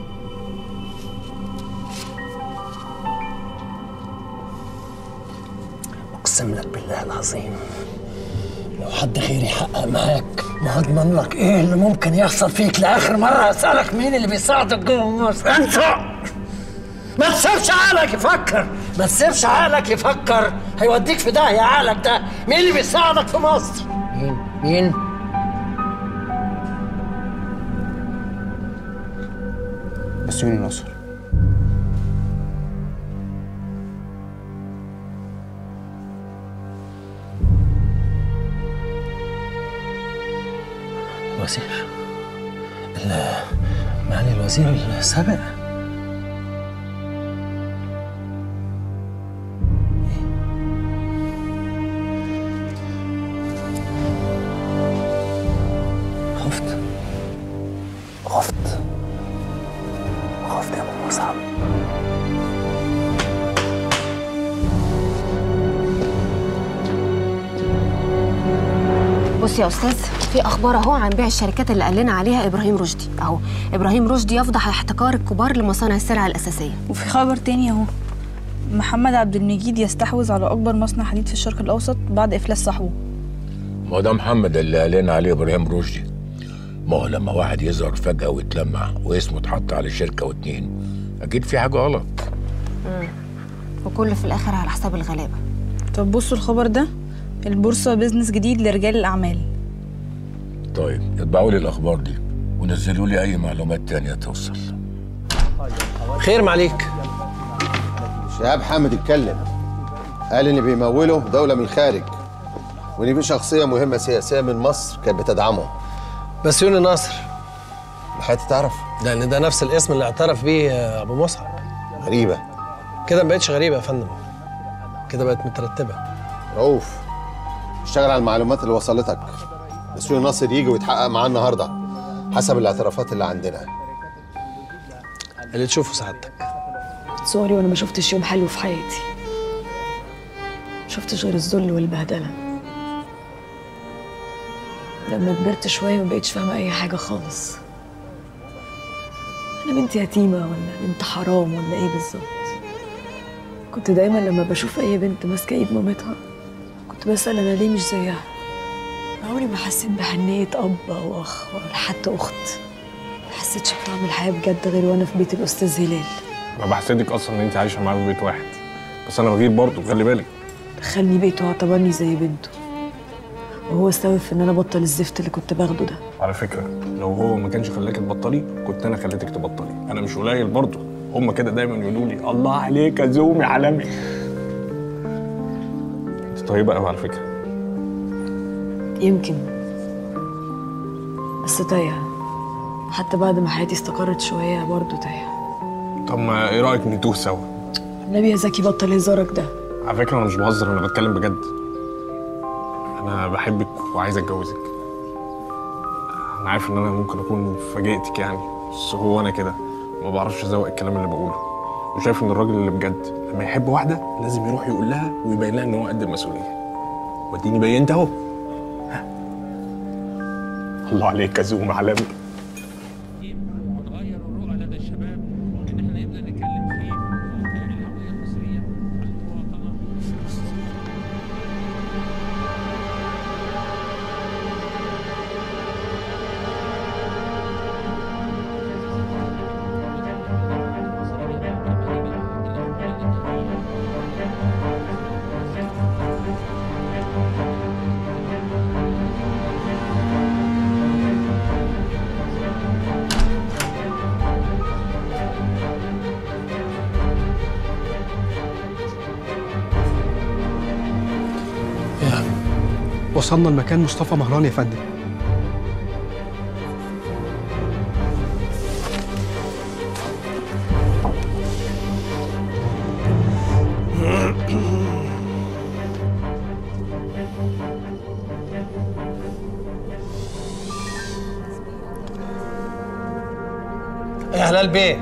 اقسم لك بالله العظيم لو حد غيري يحقق معاك ما هضمن لك ايه اللي ممكن يحصل فيك لاخر مره اسالك مين اللي بيساعدك جوه مصر انت ما تسيبش عقلك يفكر ما تسيبش عقلك يفكر هيوديك في داهيه عقلك ده مين اللي بيساعدك في مصر مين مين بسيوني ناصر الوزير ال- يعني الوزير السابق خفت خفت خفت يا ابو مصعب بص يا استاذ في اخبار اهو عن بيع الشركات اللي قال لنا عليها ابراهيم رشدي اهو ابراهيم رشدي يفضح احتكار الكبار لمصانع السلع الاساسيه وفي خبر تاني اهو محمد عبد المجيد يستحوذ على اكبر مصنع حديد في الشرق الاوسط بعد افلاس صاحبه ما هو ده محمد اللي قال لنا عليه ابراهيم رشدي ما هو لما واحد يظهر فجأة ويتلمع واسمه اتحط على شركة واتنين أكيد في حاجة غلط مم. وكل في الاخر على حساب الغلابه طب بصوا الخبر ده البورصة بيزنس جديد لرجال الأعمال طيب اتبعوا لي الأخبار دي ونزلوا لي أي معلومات تانية توصل خير معليك شهاب حامد اتكلم قال ان بيمولوا دولة من الخارج وان في شخصية مهمة سياسية من مصر كانت بتدعمه بسيوني ناصر لحقت تعرف؟ لأن ده نفس الاسم اللي اعترف بيه أبو مصعب غريبة كده ما بقتش غريبة يا فندم كده بقت مترتبة رؤوف اشتغل على المعلومات اللي وصلتك مسؤول ناصر يجي ويتحقق معاه النهارده حسب الاعترافات اللي عندنا اللي تشوفه سعادتك سوري وانا ما شفتش يوم حلو في حياتي ما شفتش غير الذل والبهدله لما كبرت شويه ما بقتش فاهمه اي حاجه خالص انا بنت يتيمه ولا بنت حرام ولا ايه بالظبط كنت دايما لما بشوف اي بنت ماسكه ايد مامتها كنت بسال انا ليه مش زيها عمري ما حسيت بحنيه اب او اخ ولا حتى اخت ما حسيتش بطعم الحياه بجد غير وانا في بيت الاستاذ هلال انا بحسدك اصلا ان انت عايشه معاه في بيت واحد بس انا بغير برضه خلي بالك دخلني بيته واعتبرني زي بنته وهو السبب في ان انا بطل الزفت اللي كنت باخده ده على فكره لو هو ما كانش خلاك تبطلي كنت انا خليتك تبطلي انا مش قليل برضه هم كده دايما يقولوا لي الله عليك يا زومي عالمي انت طيبه قوي على فكره يمكن بس تايهه حتى بعد ما حياتي استقرت شويه برضه تايهه طب ما ايه رايك نتوه سوا النبي يا زكي بطل هزارك ده على فكره انا مش بهزر انا بتكلم بجد انا بحبك وعايز اتجوزك انا عارف ان انا ممكن اكون فاجئتك يعني بس هو انا كده ما بعرفش ازوق الكلام اللي بقوله وشايف ان الراجل اللي بجد لما يحب واحده لازم يروح يقول لها ويبين لها ان هو قد المسؤوليه وديني بينت اهو ها. الله عليك يا زوم عالمي وصلنا لمكان مصطفى مهران يا فندم يا هلال بيه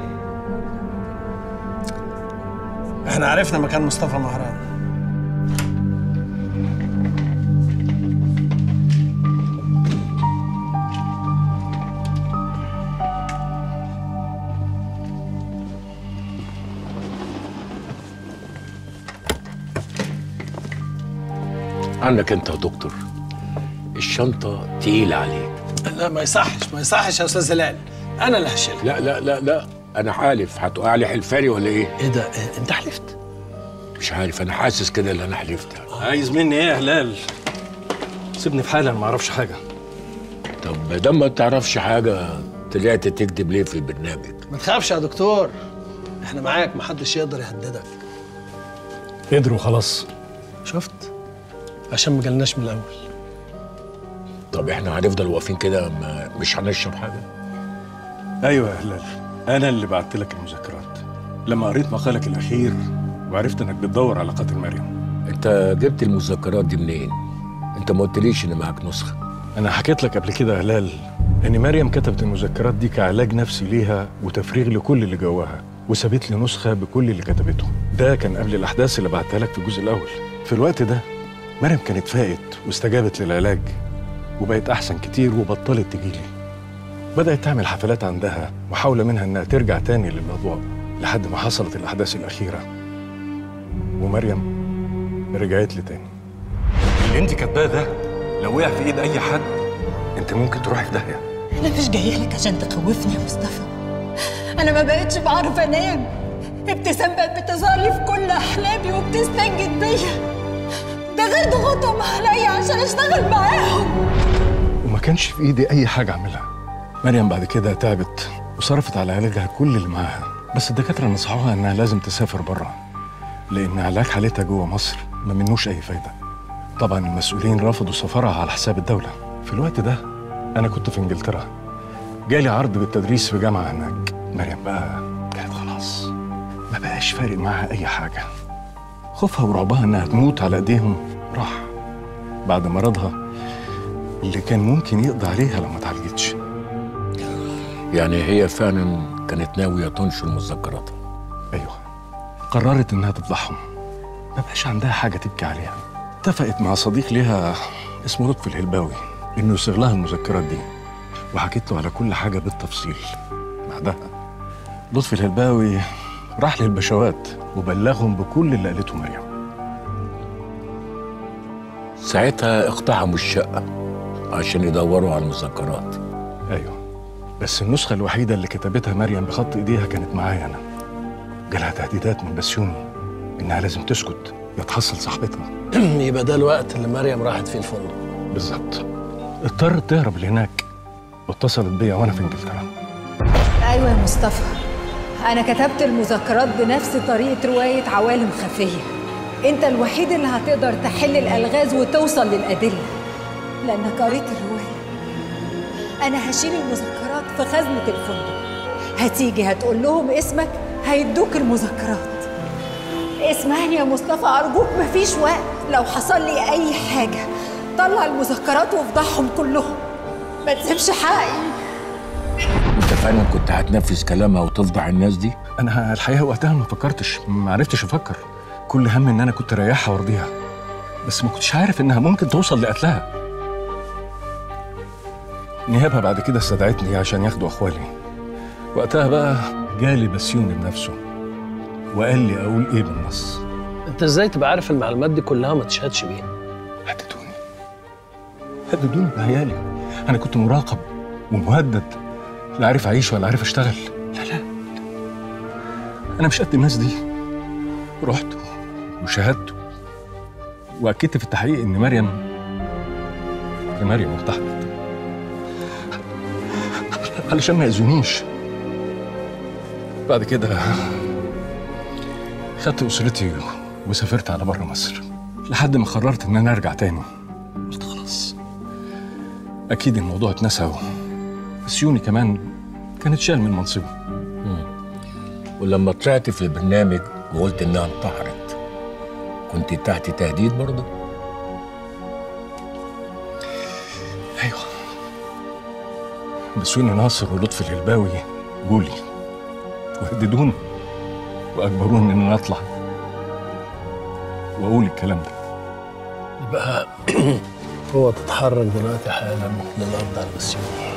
احنا عرفنا مكان مصطفى مهران عنك أنت يا دكتور الشنطة تقيلة عليك لا ما يصحش ما يصحش يا استاذ هلال انا اللي هشيلها لا لا لا لا أنا حالف هتقع لي حلفاني ولا إيه؟ ايه ده إيه؟ انت حلفت مش عارف أنا حاسس كده اللي أنا حلفت عايز مني ايه يا هلال سيبني في حالي انا ما اعرفش حاجه طب ما دام ما تعرفش حاجة طلعت تكذب ليه في البرنامج؟ ما تخافش يا دكتور احنا معاك محدش يقدر يهددك قدروا خلاص شفت عشان ما جالناش من الاول طب احنا هنفضل واقفين كده ما- مش هنشرب حاجة؟ ايوه يا هلال انا اللي بعت لك المذكرات لما قريت مقالك الاخير وعرفت انك بتدور على قاتل مريم انت جبت المذكرات دي منين؟ انت ما قلتليش ان معاك نسخة انا حكيت لك قبل كده يا هلال ان مريم كتبت المذكرات دي كعلاج نفسي ليها وتفريغ لكل اللي جواها وسابت لي نسخه بكل اللي كتبته ده كان قبل الاحداث اللي بعتها لك في الجزء الاول في الوقت ده مريم كانت فاقت واستجابت للعلاج وبقت احسن كتير وبطلت تجيلي بدات تعمل حفلات عندها محاوله منها انها ترجع تاني للاضواء لحد ما حصلت الاحداث الاخيره ومريم رجعت لي تاني اللي انت كاتباه ده لو وقع في ايد اي حد انت ممكن تروحي في داهيه انا مش جايه لك عشان تخوفني يا مصطفى انا ما بقتش بعرف انام ابتسام بقت بتظهر لي في كل احلامي وبتستنجد بيا ده غير ضغطهم عليا عشان اشتغل معاهم وما كانش في ايدي اي حاجه اعملها مريم بعد كده تعبت وصرفت على علاجها كل اللي معاها بس الدكاتره نصحوها انها لازم تسافر بره لان علاج حالتها جوه مصر ما منوش اي فايده طبعا المسؤولين رفضوا سفرها على حساب الدوله في الوقت ده انا كنت في انجلترا جالي عرض بالتدريس في جامعه هناك مريم بقى كانت خلاص ما بقاش فارق معاها اي حاجه خوفها ورعبها انها تموت على ايديهم راح بعد مرضها اللي كان ممكن يقضي عليها لو ما اتعالجتش يعني هي فعلا كانت ناويه تنشر مذكراتها ايوه قررت انها تفضحهم ما بقاش عندها حاجه تبكي عليها اتفقت مع صديق ليها اسمه لطفي الهلباوي انه يصيغ لها المذكرات دي وحكيت له على كل حاجه بالتفصيل بعدها لطفي الهلباوي راح للبشوات وبلغهم بكل اللي قالته مريم ساعتها اقتحموا الشقه عشان يدوروا على المذكرات ايوه بس النسخه الوحيده اللي كتبتها مريم بخط ايديها كانت معايا انا جالها تهديدات من بسيوني انها لازم تسكت يتحصل صاحبتها يبقى ده الوقت اللي مريم راحت فيه الفندق بالظبط اضطرت تهرب لهناك واتصلت بيا وانا في انجلترا ايوه يا مصطفى انا كتبت المذكرات بنفس طريقه روايه عوالم خفيه انت الوحيد اللي هتقدر تحل الالغاز وتوصل للادله لانك قريت الروايه انا هشيل المذكرات في خزنه الفندق هتيجي هتقول لهم اسمك هيدوك المذكرات اسمعني يا مصطفى ارجوك مفيش وقت لو حصل لي اي حاجه طلع المذكرات وافضحهم كلهم ما تسيبش حقي انت فعلا كنت هتنفذ كلامها وتفضح الناس دي انا الحقيقه وقتها ما فكرتش ما عرفتش افكر كل هم ان انا كنت اريحها وارضيها بس ما كنتش عارف انها ممكن توصل لقتلها نيابها بعد كده استدعتني عشان ياخدوا اخوالي وقتها بقى جالي بسيوني بنفسه وقال لي اقول ايه بالنص انت ازاي تبقى عارف المعلومات دي كلها وما تشهدش بيها هددوني بعيالي انا كنت مراقب ومهدد لا عارف اعيش ولا عارف اشتغل لا لا انا مش قد الناس دي رحت وشاهدت واكدت في التحقيق ان مريم ان مريم انتحرت علشان ما يأذونيش بعد كده خدت اسرتي وسافرت على بره مصر لحد ما قررت ان انا ارجع تاني قلت خلاص اكيد الموضوع اتنسى بس يوني كمان كانت شال من منصبه ولما طلعت في البرنامج وقلت انها انتحرت كنت تحت تهديد برضه ايوه بسوني ناصر ولطفي الهلباوي جولي وهددوني واجبروني ان انا اطلع واقول الكلام ده يبقى هو تتحرك دلوقتي حالا للارض على السيول